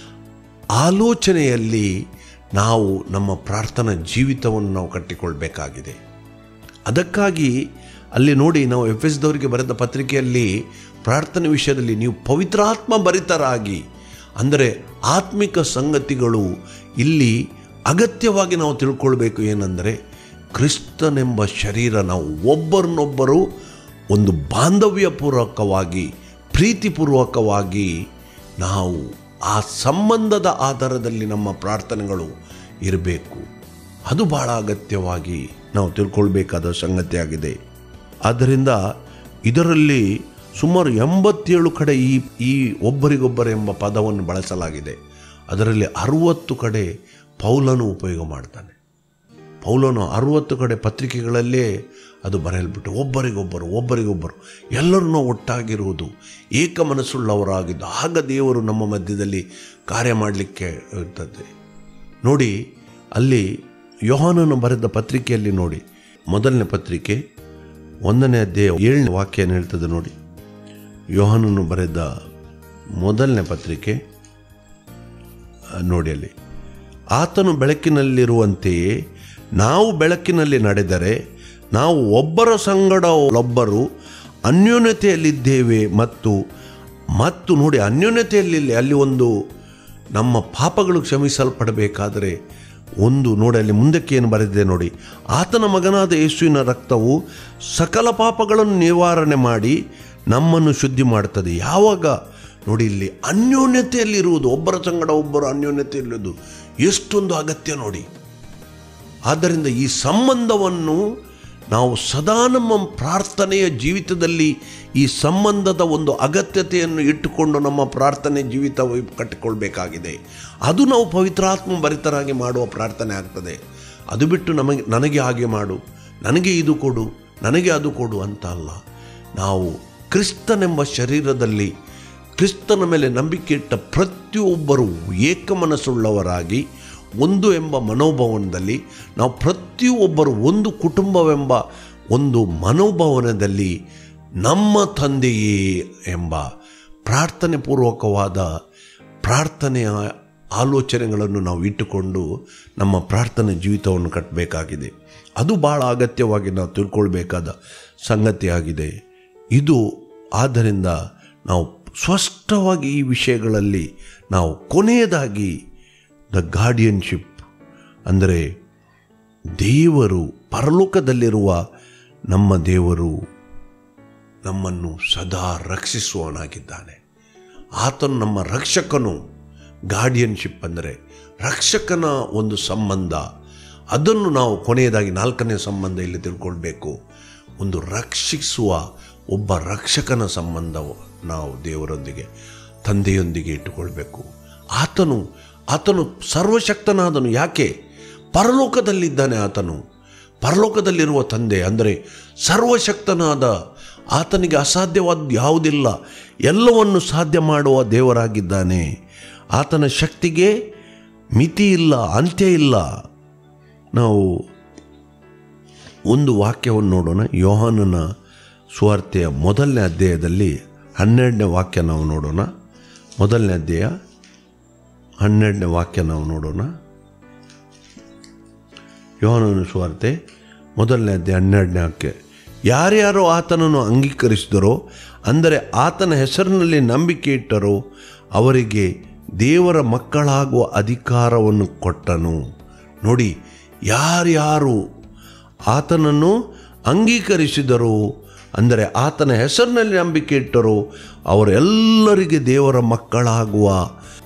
A: ಆಲೋಚನೆಯಲ್ಲಿ ನಾವು ನಮ್ಮ ಪ್ರಾರ್ಥನಾ ಜೀವಿತವನ್ನು ನಾವು ಕಟ್ಟಿಕೊಳ್ಬೇಕಾಗಿದೆ ಅದಕ್ಕಾಗಿ ಅಲ್ಲಿ ನೋಡಿ ನಾವು ಎಫ್ ಎಸ್ದವರಿಗೆ ಬರೆದ ಪತ್ರಿಕೆಯಲ್ಲಿ ಪ್ರಾರ್ಥನೆ ವಿಷಯದಲ್ಲಿ ನೀವು ಪವಿತ್ರಾತ್ಮ ಭರಿತರಾಗಿ ಅಂದರೆ ಆತ್ಮಿಕ ಸಂಗತಿಗಳು ಇಲ್ಲಿ ಅಗತ್ಯವಾಗಿ ನಾವು ತಿಳ್ಕೊಳ್ಬೇಕು ಏನಂದರೆ ಕ್ರಿಸ್ತನೆಂಬ ಶರೀರ ನಾವು ಒಬ್ಬರನ್ನೊಬ್ಬರು ಒಂದು ಬಾಂಧವ್ಯಪೂರ್ವಕವಾಗಿ ಪ್ರೀತಿಪೂರ್ವಕವಾಗಿ ನಾವು ಆ ಸಂಬಂಧದ ಆಧಾರದಲ್ಲಿ ನಮ್ಮ ಪ್ರಾರ್ಥನೆಗಳು ಇರಬೇಕು ಅದು ಬಹಳ ಅಗತ್ಯವಾಗಿ ನಾವು ತಿಳ್ಕೊಳ್ಬೇಕಾದ ಸಂಗತಿಯಾಗಿದೆ ಆದ್ದರಿಂದ ಇದರಲ್ಲಿ ಸುಮಾರು ಎಂಬತ್ತೇಳು ಕಡೆ ಈ ಈ ಒಬ್ಬರಿಗೊಬ್ಬರ ಎಂಬ ಪದವನ್ನು ಬಳಸಲಾಗಿದೆ ಅದರಲ್ಲಿ ಅರುವತ್ತು ಕಡೆ ಪೌಲನು ಉಪಯೋಗ ಮಾಡ್ತಾನೆ ಪೌಲನು ಅರುವತ್ತು ಕಡೆ ಪತ್ರಿಕೆಗಳಲ್ಲೇ ಅದು ಬರೆಯಲ್ಬಿಟ್ಟು ಒಬ್ಬರಿಗೊಬ್ಬರು ಒಬ್ಬರಿಗೊಬ್ಬರು ಎಲ್ಲರನ್ನೂ ಒಟ್ಟಾಗಿರುವುದು ಏಕ ಮನಸ್ಸುಳ್ಳವರಾಗಿದ್ದು ಆಗ ದೇವರು ನಮ್ಮ ಮಧ್ಯದಲ್ಲಿ ಕಾರ್ಯ ಮಾಡಲಿಕ್ಕೆ ಇರ್ತದೆ ನೋಡಿ ಅಲ್ಲಿ ಯೋಹಾನನು ಬರೆದ ಪತ್ರಿಕೆಯಲ್ಲಿ ನೋಡಿ ಮೊದಲನೇ ಪತ್ರಿಕೆ ಒಂದನೇ ಅಧ್ಯಾಯ ಏಳನೇ ವಾಕ್ಯ ಏನು ಹೇಳ್ತದೆ ನೋಡಿ ಯೋಹಾನನು ಬರೆದ ಮೊದಲನೇ ಪತ್ರಿಕೆ ಆ, ನೋಡಿ ಅಲ್ಲಿ ಆತನು ಬೆಳಕಿನಲ್ಲಿರುವಂತೆಯೇ ನಾವು ಬೆಳಕಿನಲ್ಲಿ ನಡೆದರೆ ನಾವು ಒಬ್ಬರ ಸಂಗಡ ಒಬ್ಬರು ಅನ್ಯೋನ್ಯತೆಯಲ್ಲಿದ್ದೇವೆ ಮತ್ತು ಮತ್ತು ನೋಡಿ ಅನ್ಯೋನ್ಯತೆಯಲ್ಲಿ ಅಲ್ಲಿ ಒಂದು ನಮ್ಮ ಪಾಪಗಳು ಕ್ಷಮಿಸಲ್ಪಡಬೇಕಾದರೆ ಒಂದು ನೋಡಿ ಅಲ್ಲಿ ಮುಂದಕ್ಕೆ ಏನು ಬರೆದಿದೆ ನೋಡಿ ಆತನ ಮಗನಾದ ಯೇಸುವಿನ ರಕ್ತವು ಸಕಲ ಪಾಪಗಳನ್ನು ನಿವಾರಣೆ ಮಾಡಿ ನಮ್ಮನ್ನು ಶುದ್ಧಿ ಮಾಡ್ತದೆ ಯಾವಾಗ ನೋಡಿ ಇಲ್ಲಿ ಅನ್ಯೋನ್ಯತೆಯಲ್ಲಿರುವುದು ಒಬ್ಬರ ಸಂಗಡ ಒಬ್ಬರು ಅನ್ಯೋನ್ಯತೆಯಲ್ಲಿರುವುದು ಎಷ್ಟೊಂದು ಅಗತ್ಯ ನೋಡಿ ಆದ್ದರಿಂದ ಈ ಸಂಬಂಧವನ್ನು ನಾವು ಸದಾ ನಮ್ಮ ಪ್ರಾರ್ಥನೆಯ ಜೀವಿತದಲ್ಲಿ ಈ ಸಂಬಂಧದ ಒಂದು ಅಗತ್ಯತೆಯನ್ನು ಇಟ್ಟುಕೊಂಡು ನಮ್ಮ ಪ್ರಾರ್ಥನೆ ಜೀವಿತ ಕಟ್ಟಿಕೊಳ್ಬೇಕಾಗಿದೆ ಅದು ನಾವು ಪವಿತ್ರಾತ್ಮ ಭರಿತರಾಗಿ ಮಾಡುವ ಪ್ರಾರ್ಥನೆ ಆಗ್ತದೆ ಅದು ಬಿಟ್ಟು ನಮಗೆ ನನಗೆ ಹಾಗೆ ಮಾಡು ನನಗೆ ಇದು ಕೊಡು ನನಗೆ ಅದು ಕೊಡು ಅಂತ ಅಲ್ಲ ನಾವು ಕ್ರಿಸ್ತನೆಂಬ ಶರೀರದಲ್ಲಿ ಕ್ರಿಸ್ತನ ಮೇಲೆ ನಂಬಿಕೆ ಇಟ್ಟ ಪ್ರತಿಯೊಬ್ಬರು ಏಕಮನಸ್ಸುಳ್ಳವರಾಗಿ ಒಂದು ಎಂಬ ಮನೋಭಾವನದಲ್ಲಿ ನಾವು ಪ್ರತಿಯೊಬ್ಬರು ಒಂದು ಕುಟುಂಬವೆಂಬ ಒಂದು ಮನೋಭಾವನದಲ್ಲಿ ನಮ್ಮ ತಂದೆಯೇ ಎಂಬ ಪ್ರಾರ್ಥನೆ ಪೂರ್ವಕವಾದ ಪ್ರಾರ್ಥನೆಯ ಆಲೋಚನೆಗಳನ್ನು ನಾವು ಇಟ್ಟುಕೊಂಡು ನಮ್ಮ ಪ್ರಾರ್ಥನೆ ಜೀವಿತವನ್ನು ಕಟ್ಟಬೇಕಾಗಿದೆ ಅದು ಭಾಳ ಅಗತ್ಯವಾಗಿ ನಾವು ತಿಳ್ಕೊಳ್ಬೇಕಾದ ಸಂಗತಿಯಾಗಿದೆ ಇದು ಆದ್ದರಿಂದ ನಾವು ಸ್ಪಷ್ಟವಾಗಿ ಈ ವಿಷಯಗಳಲ್ಲಿ ನಾವು ಕೊನೆಯದಾಗಿ ದ ಗಾರ್ಡಿಯನ್ಶಿಪ್ ಅಂದರೆ ದೇವರು ಪರಲೋಕದಲ್ಲಿರುವ ನಮ್ಮ ದೇವರು ನಮ್ಮನ್ನು ಸದಾ ರಕ್ಷಿಸುವವನಾಗಿದ್ದಾನೆ ಆತನು ನಮ್ಮ ರಕ್ಷಕನು ಗಾರ್ಡಿಯನ್ಶಿಪ್ ಅಂದರೆ ರಕ್ಷಕನ ಒಂದು ಸಂಬಂಧ ಅದನ್ನು ನಾವು ಕೊನೆಯದಾಗಿ ನಾಲ್ಕನೇ ಸಂಬಂಧ ಇಲ್ಲಿ ತಿಳ್ಕೊಳ್ಬೇಕು ಒಂದು ರಕ್ಷಿಸುವ ಒಬ್ಬ ರಕ್ಷಕನ ಸಂಬಂಧವು ನಾವು ದೇವರೊಂದಿಗೆ ತಂದೆಯೊಂದಿಗೆ ಇಟ್ಟುಕೊಳ್ಬೇಕು ಆತನು ಆತನು ಸರ್ವಶಕ್ತನಾದನು ಯಾಕೆ ಪರಲೋಕದಲ್ಲಿದ್ದಾನೆ ಆತನು ಪರಲೋಕದಲ್ಲಿರುವ ತಂದೆ ಅಂದರೆ ಸರ್ವಶಕ್ತನಾದ ಆತನಿಗೆ ಅಸಾಧ್ಯವಾದ ಯಾವುದಿಲ್ಲ ಎಲ್ಲವನ್ನು ಸಾಧ್ಯ ಮಾಡುವ ದೇವರಾಗಿದ್ದಾನೆ ಆತನ ಶಕ್ತಿಗೆ ಮಿತಿ ಇಲ್ಲ ಅಂತ್ಯ ಇಲ್ಲ ನಾವು ಒಂದು ವಾಕ್ಯವನ್ನು ನೋಡೋಣ ಯೋಹಾನನ ಸುವಾರ್ತೆಯ ಮೊದಲನೇ ಅಧ್ಯಾಯದಲ್ಲಿ ಹನ್ನೆರಡನೇ ವಾಕ್ಯ ನಾವು ನೋಡೋಣ ಮೊದಲನೇ ಅಧ್ಯಾಯ ಹನ್ನೆರಡನೇ ವಾಕ್ಯ ನಾವು ನೋಡೋಣ ಯೋಹಾನನ ಸುವಾರ್ತೆ ಮೊದಲನೇ ಅಧ್ಯಾಯ ಹನ್ನೆರಡನೇ ವಾಕ್ಯ ಯಾರ್ಯಾರು ಆತನನ್ನು ಅಂಗೀಕರಿಸಿದರೋ ಅಂದರೆ ಆತನ ಹೆಸರಿನಲ್ಲಿ ನಂಬಿಕೆ ಇಟ್ಟರೋ ಅವರಿಗೆ ದೇವರ ಮಕ್ಕಳಾಗುವ ಅಧಿಕಾರವನ್ನು ಕೊಟ್ಟನು ನೋಡಿ ಯಾರ್ಯಾರು ಆತನನ್ನು ಅಂಗೀಕರಿಸಿದರು ಅಂದರೆ ಆತನ ಹೆಸರಿನಲ್ಲಿ ನಂಬಿಕೆ ಇಟ್ಟರು ಅವರೆಲ್ಲರಿಗೆ ದೇವರ ಮಕ್ಕಳಾಗುವ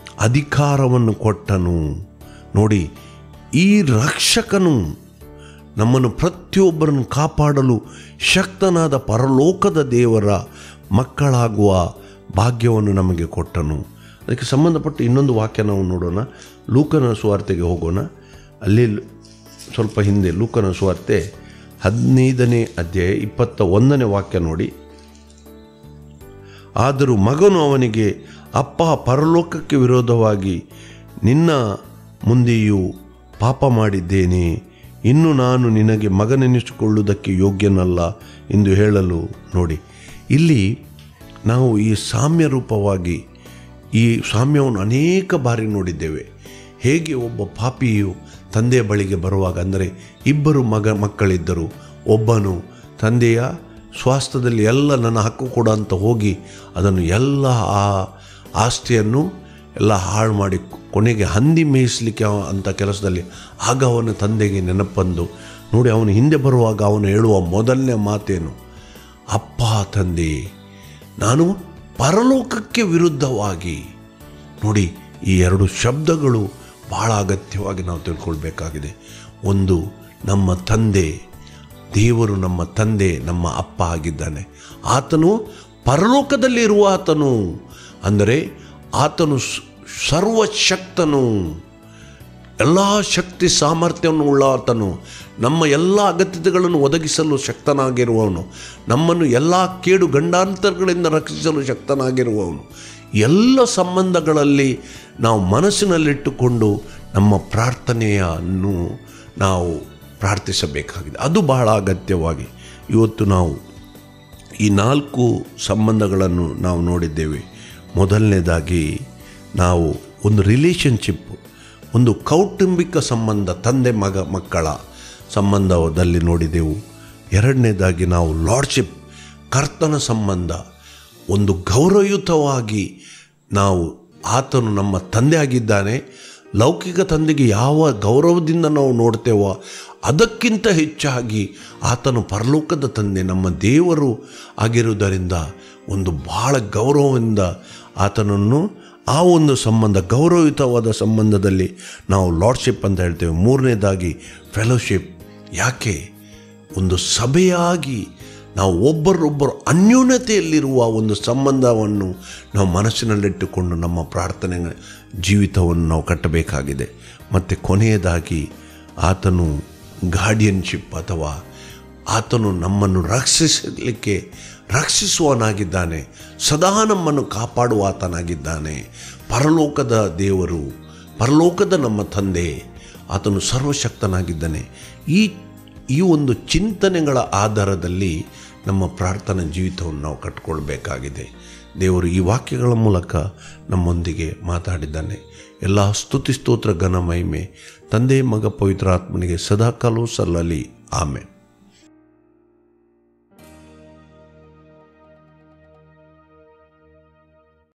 A: ಅಧಿಕಾರವನ್ನು ಕೊಟ್ಟನು ನೋಡಿ ಈ ರಕ್ಷಕನು ನಮ್ಮನ್ನು ಪ್ರತಿಯೊಬ್ಬರನ್ನು ಕಾಪಾಡಲು ಶಕ್ತನಾದ ಪರಲೋಕದ ದೇವರ ಮಕ್ಕಳಾಗುವ ಭಾಗ್ಯವನ್ನು ನಮಗೆ ಕೊಟ್ಟನು ಅದಕ್ಕೆ ಸಂಬಂಧಪಟ್ಟ ಇನ್ನೊಂದು ವಾಕ್ಯ ನಾವು ನೋಡೋಣ ಲೂಕನ ಸುವಾರ್ತೆಗೆ ಹೋಗೋಣ ಅಲ್ಲಿ ಸ್ವಲ್ಪ ಹಿಂದೆ ಲೂಕನ ಸುವಾರ್ತೆ ಹದಿನೈದನೇ ಅಧ್ಯಾಯ ಇಪ್ಪತ್ತ ಒಂದನೇ ವಾಕ್ಯ ನೋಡಿ ಆದರೂ ಮಗನು ಅವನಿಗೆ ಅಪ್ಪ ಪರಲೋಕಕ್ಕೆ ವಿರೋಧವಾಗಿ ನಿನ್ನ ಮುಂದೆಯೂ ಪಾಪ ಮಾಡಿದ್ದೇನೆ ಇನ್ನು ನಾನು ನಿನಗೆ ಮಗನೆನಿಸಿಕೊಳ್ಳುವುದಕ್ಕೆ ಯೋಗ್ಯನಲ್ಲ ಎಂದು ಹೇಳಲು ನೋಡಿ ಇಲ್ಲಿ ನಾವು ಈ ಸಾಮ್ಯ ರೂಪವಾಗಿ ಈ ಸಾಮ್ಯವನ್ನು ಅನೇಕ ಬಾರಿ ನೋಡಿದ್ದೇವೆ ಹೇಗೆ ಒಬ್ಬ ಪಾಪಿಯು ತಂದೆಯ ಬಳಿಗೆ ಬರುವಾಗ ಅಂದರೆ ಇಬ್ಬರು ಮಗ ಮಕ್ಕಳಿದ್ದರು ಒಬ್ಬನು ತಂದೆಯ ಸ್ವಾಸ್ಥ್ಯದಲ್ಲಿ ಎಲ್ಲ ನನ್ನ ಹಕ್ಕು ಕೊಡ ಅಂತ ಹೋಗಿ ಅದನ್ನು ಎಲ್ಲ ಆ ಆಸ್ತಿಯನ್ನು ಎಲ್ಲ ಹಾಳು ಮಾಡಿ ಕೊನೆಗೆ ಹಂದಿ ಮೇಯಿಸಲಿಕ್ಕೆ ಅವ ಅಂತ ಕೆಲಸದಲ್ಲಿ ಆಗ ಅವನ ತಂದೆಗೆ ನೆನಪಂದು ನೋಡಿ ಅವನು ಹಿಂದೆ ಬರುವಾಗ ಅವನು ಹೇಳುವ ಮೊದಲನೇ ಮಾತೇನು ಅಪ್ಪ ತಂದೆ ನಾನು ಪರಲೋಕಕ್ಕೆ ವಿರುದ್ಧವಾಗಿ ನೋಡಿ ಈ ಎರಡು ಶಬ್ದಗಳು ಬಹಳ ಅಗತ್ಯವಾಗಿ ನಾವು ತಿಳ್ಕೊಳ್ಬೇಕಾಗಿದೆ ಒಂದು ನಮ್ಮ ತಂದೆ ದೇವರು ನಮ್ಮ ತಂದೆ ನಮ್ಮ ಅಪ್ಪ ಆಗಿದ್ದಾನೆ ಆತನು ಪರಲೋಕದಲ್ಲಿರುವ ಆತನು ಅಂದರೆ ಆತನು ಸ್- ಸರ್ವಶಕ್ತನು ಎಲ್ಲ ಶಕ್ತಿ ಸಾಮರ್ಥ್ಯವನ್ನು ಉಳ್ಳ ಆತನು ನಮ್ಮ ಎಲ್ಲ ಅಗತ್ಯತೆಗಳನ್ನು ಒದಗಿಸಲು ಶಕ್ತನಾಗಿರುವವನು ನಮ್ಮನ್ನು ಎಲ್ಲ ಕೇಡು ಗಂಡಾಂತರಗಳಿಂದ ರಕ್ಷಿಸಲು ಶಕ್ತನಾಗಿರುವವನು ಎಲ್ಲ ಸಂಬಂಧಗಳಲ್ಲಿ ನಾವು ಮನಸ್ಸಿನಲ್ಲಿಟ್ಟುಕೊಂಡು ನಮ್ಮ ಪ್ರಾರ್ಥನೆಯನ್ನು ನಾವು ಪ್ರಾರ್ಥಿಸಬೇಕಾಗಿದೆ ಅದು ಬಹಳ ಅಗತ್ಯವಾಗಿ ಇವತ್ತು ನಾವು ಈ ನಾಲ್ಕು ಸಂಬಂಧಗಳನ್ನು ನಾವು ನೋಡಿದ್ದೇವೆ ಮೊದಲನೇದಾಗಿ ನಾವು ಒಂದು ರಿಲೇಷನ್ಶಿಪ್ ಒಂದು ಕೌಟುಂಬಿಕ ಸಂಬಂಧ ತಂದೆ ಮಗ ಮಕ್ಕಳ ಸಂಬಂಧದಲ್ಲಿ ನೋಡಿದೆವು ಎರಡನೇದಾಗಿ ನಾವು ಲಾರ್ಡ್ಶಿಪ್ ಕರ್ತನ ಸಂಬಂಧ ಒಂದು ಗೌರವಯುತವಾಗಿ ನಾವು ಆತನು ನಮ್ಮ ತಂದೆ ಆಗಿದ್ದಾನೆ ಲೌಕಿಕ ತಂದೆಗೆ ಯಾವ ಗೌರವದಿಂದ ನಾವು ನೋಡ್ತೇವೋ ಅದಕ್ಕಿಂತ ಹೆಚ್ಚಾಗಿ ಆತನು ಪರಲೋಕದ ತಂದೆ ನಮ್ಮ ದೇವರು ಆಗಿರುವುದರಿಂದ ಒಂದು ಬಹಳ ಗೌರವದಿಂದ ಆತನನ್ನು ಆ ಒಂದು ಸಂಬಂಧ ಗೌರವಯುತವಾದ ಸಂಬಂಧದಲ್ಲಿ ನಾವು ಲಾರ್ಡ್ಶಿಪ್ ಅಂತ ಹೇಳ್ತೇವೆ ಮೂರನೇದಾಗಿ ಫೆಲೋಶಿಪ್ ಯಾಕೆ ಒಂದು ಸಭೆಯಾಗಿ ನಾವು ಒಬ್ಬರೊಬ್ಬರು ಅನ್ಯೂನ್ಯತೆಯಲ್ಲಿರುವ ಒಂದು ಸಂಬಂಧವನ್ನು ನಾವು ಮನಸ್ಸಿನಲ್ಲಿಟ್ಟುಕೊಂಡು ನಮ್ಮ ಪ್ರಾರ್ಥನೆ ಜೀವಿತವನ್ನು ನಾವು ಕಟ್ಟಬೇಕಾಗಿದೆ ಮತ್ತು ಕೊನೆಯದಾಗಿ ಆತನು ಗಾರ್ಡಿಯನ್ಶಿಪ್ ಅಥವಾ ಆತನು ನಮ್ಮನ್ನು ರಕ್ಷಿಸಲಿಕ್ಕೆ ರಕ್ಷಿಸುವನಾಗಿದ್ದಾನೆ ಸದಾ ನಮ್ಮನ್ನು ಕಾಪಾಡುವ ಆತನಾಗಿದ್ದಾನೆ ಪರಲೋಕದ ದೇವರು ಪರಲೋಕದ ನಮ್ಮ ತಂದೆ ಆತನು ಸರ್ವಶಕ್ತನಾಗಿದ್ದಾನೆ ಈ ಈ ಒಂದು ಚಿಂತನೆಗಳ ಆಧಾರದಲ್ಲಿ ನಮ್ಮ ಪ್ರಾರ್ಥನಾ ಜೀವಿತವನ್ನು ನಾವು ಕಟ್ಕೊಳ್ಬೇಕಾಗಿದೆ ದೇವರು ಈ ವಾಕ್ಯಗಳ ಮೂಲಕ ನಮ್ಮೊಂದಿಗೆ ಮಾತಾಡಿದ್ದಾನೆ ಎಲ್ಲ ಸ್ತುತಿ ಸ್ತೋತ್ರ ಘನ ಮಹಿಮೆ ತಂದೆ ಮಗ ಪವಿತ್ರಾತ್ಮನಿಗೆ ಸದಾಕಾಲವೂ ಸಲ್ಲಲಿ ಆಮೇಲೆ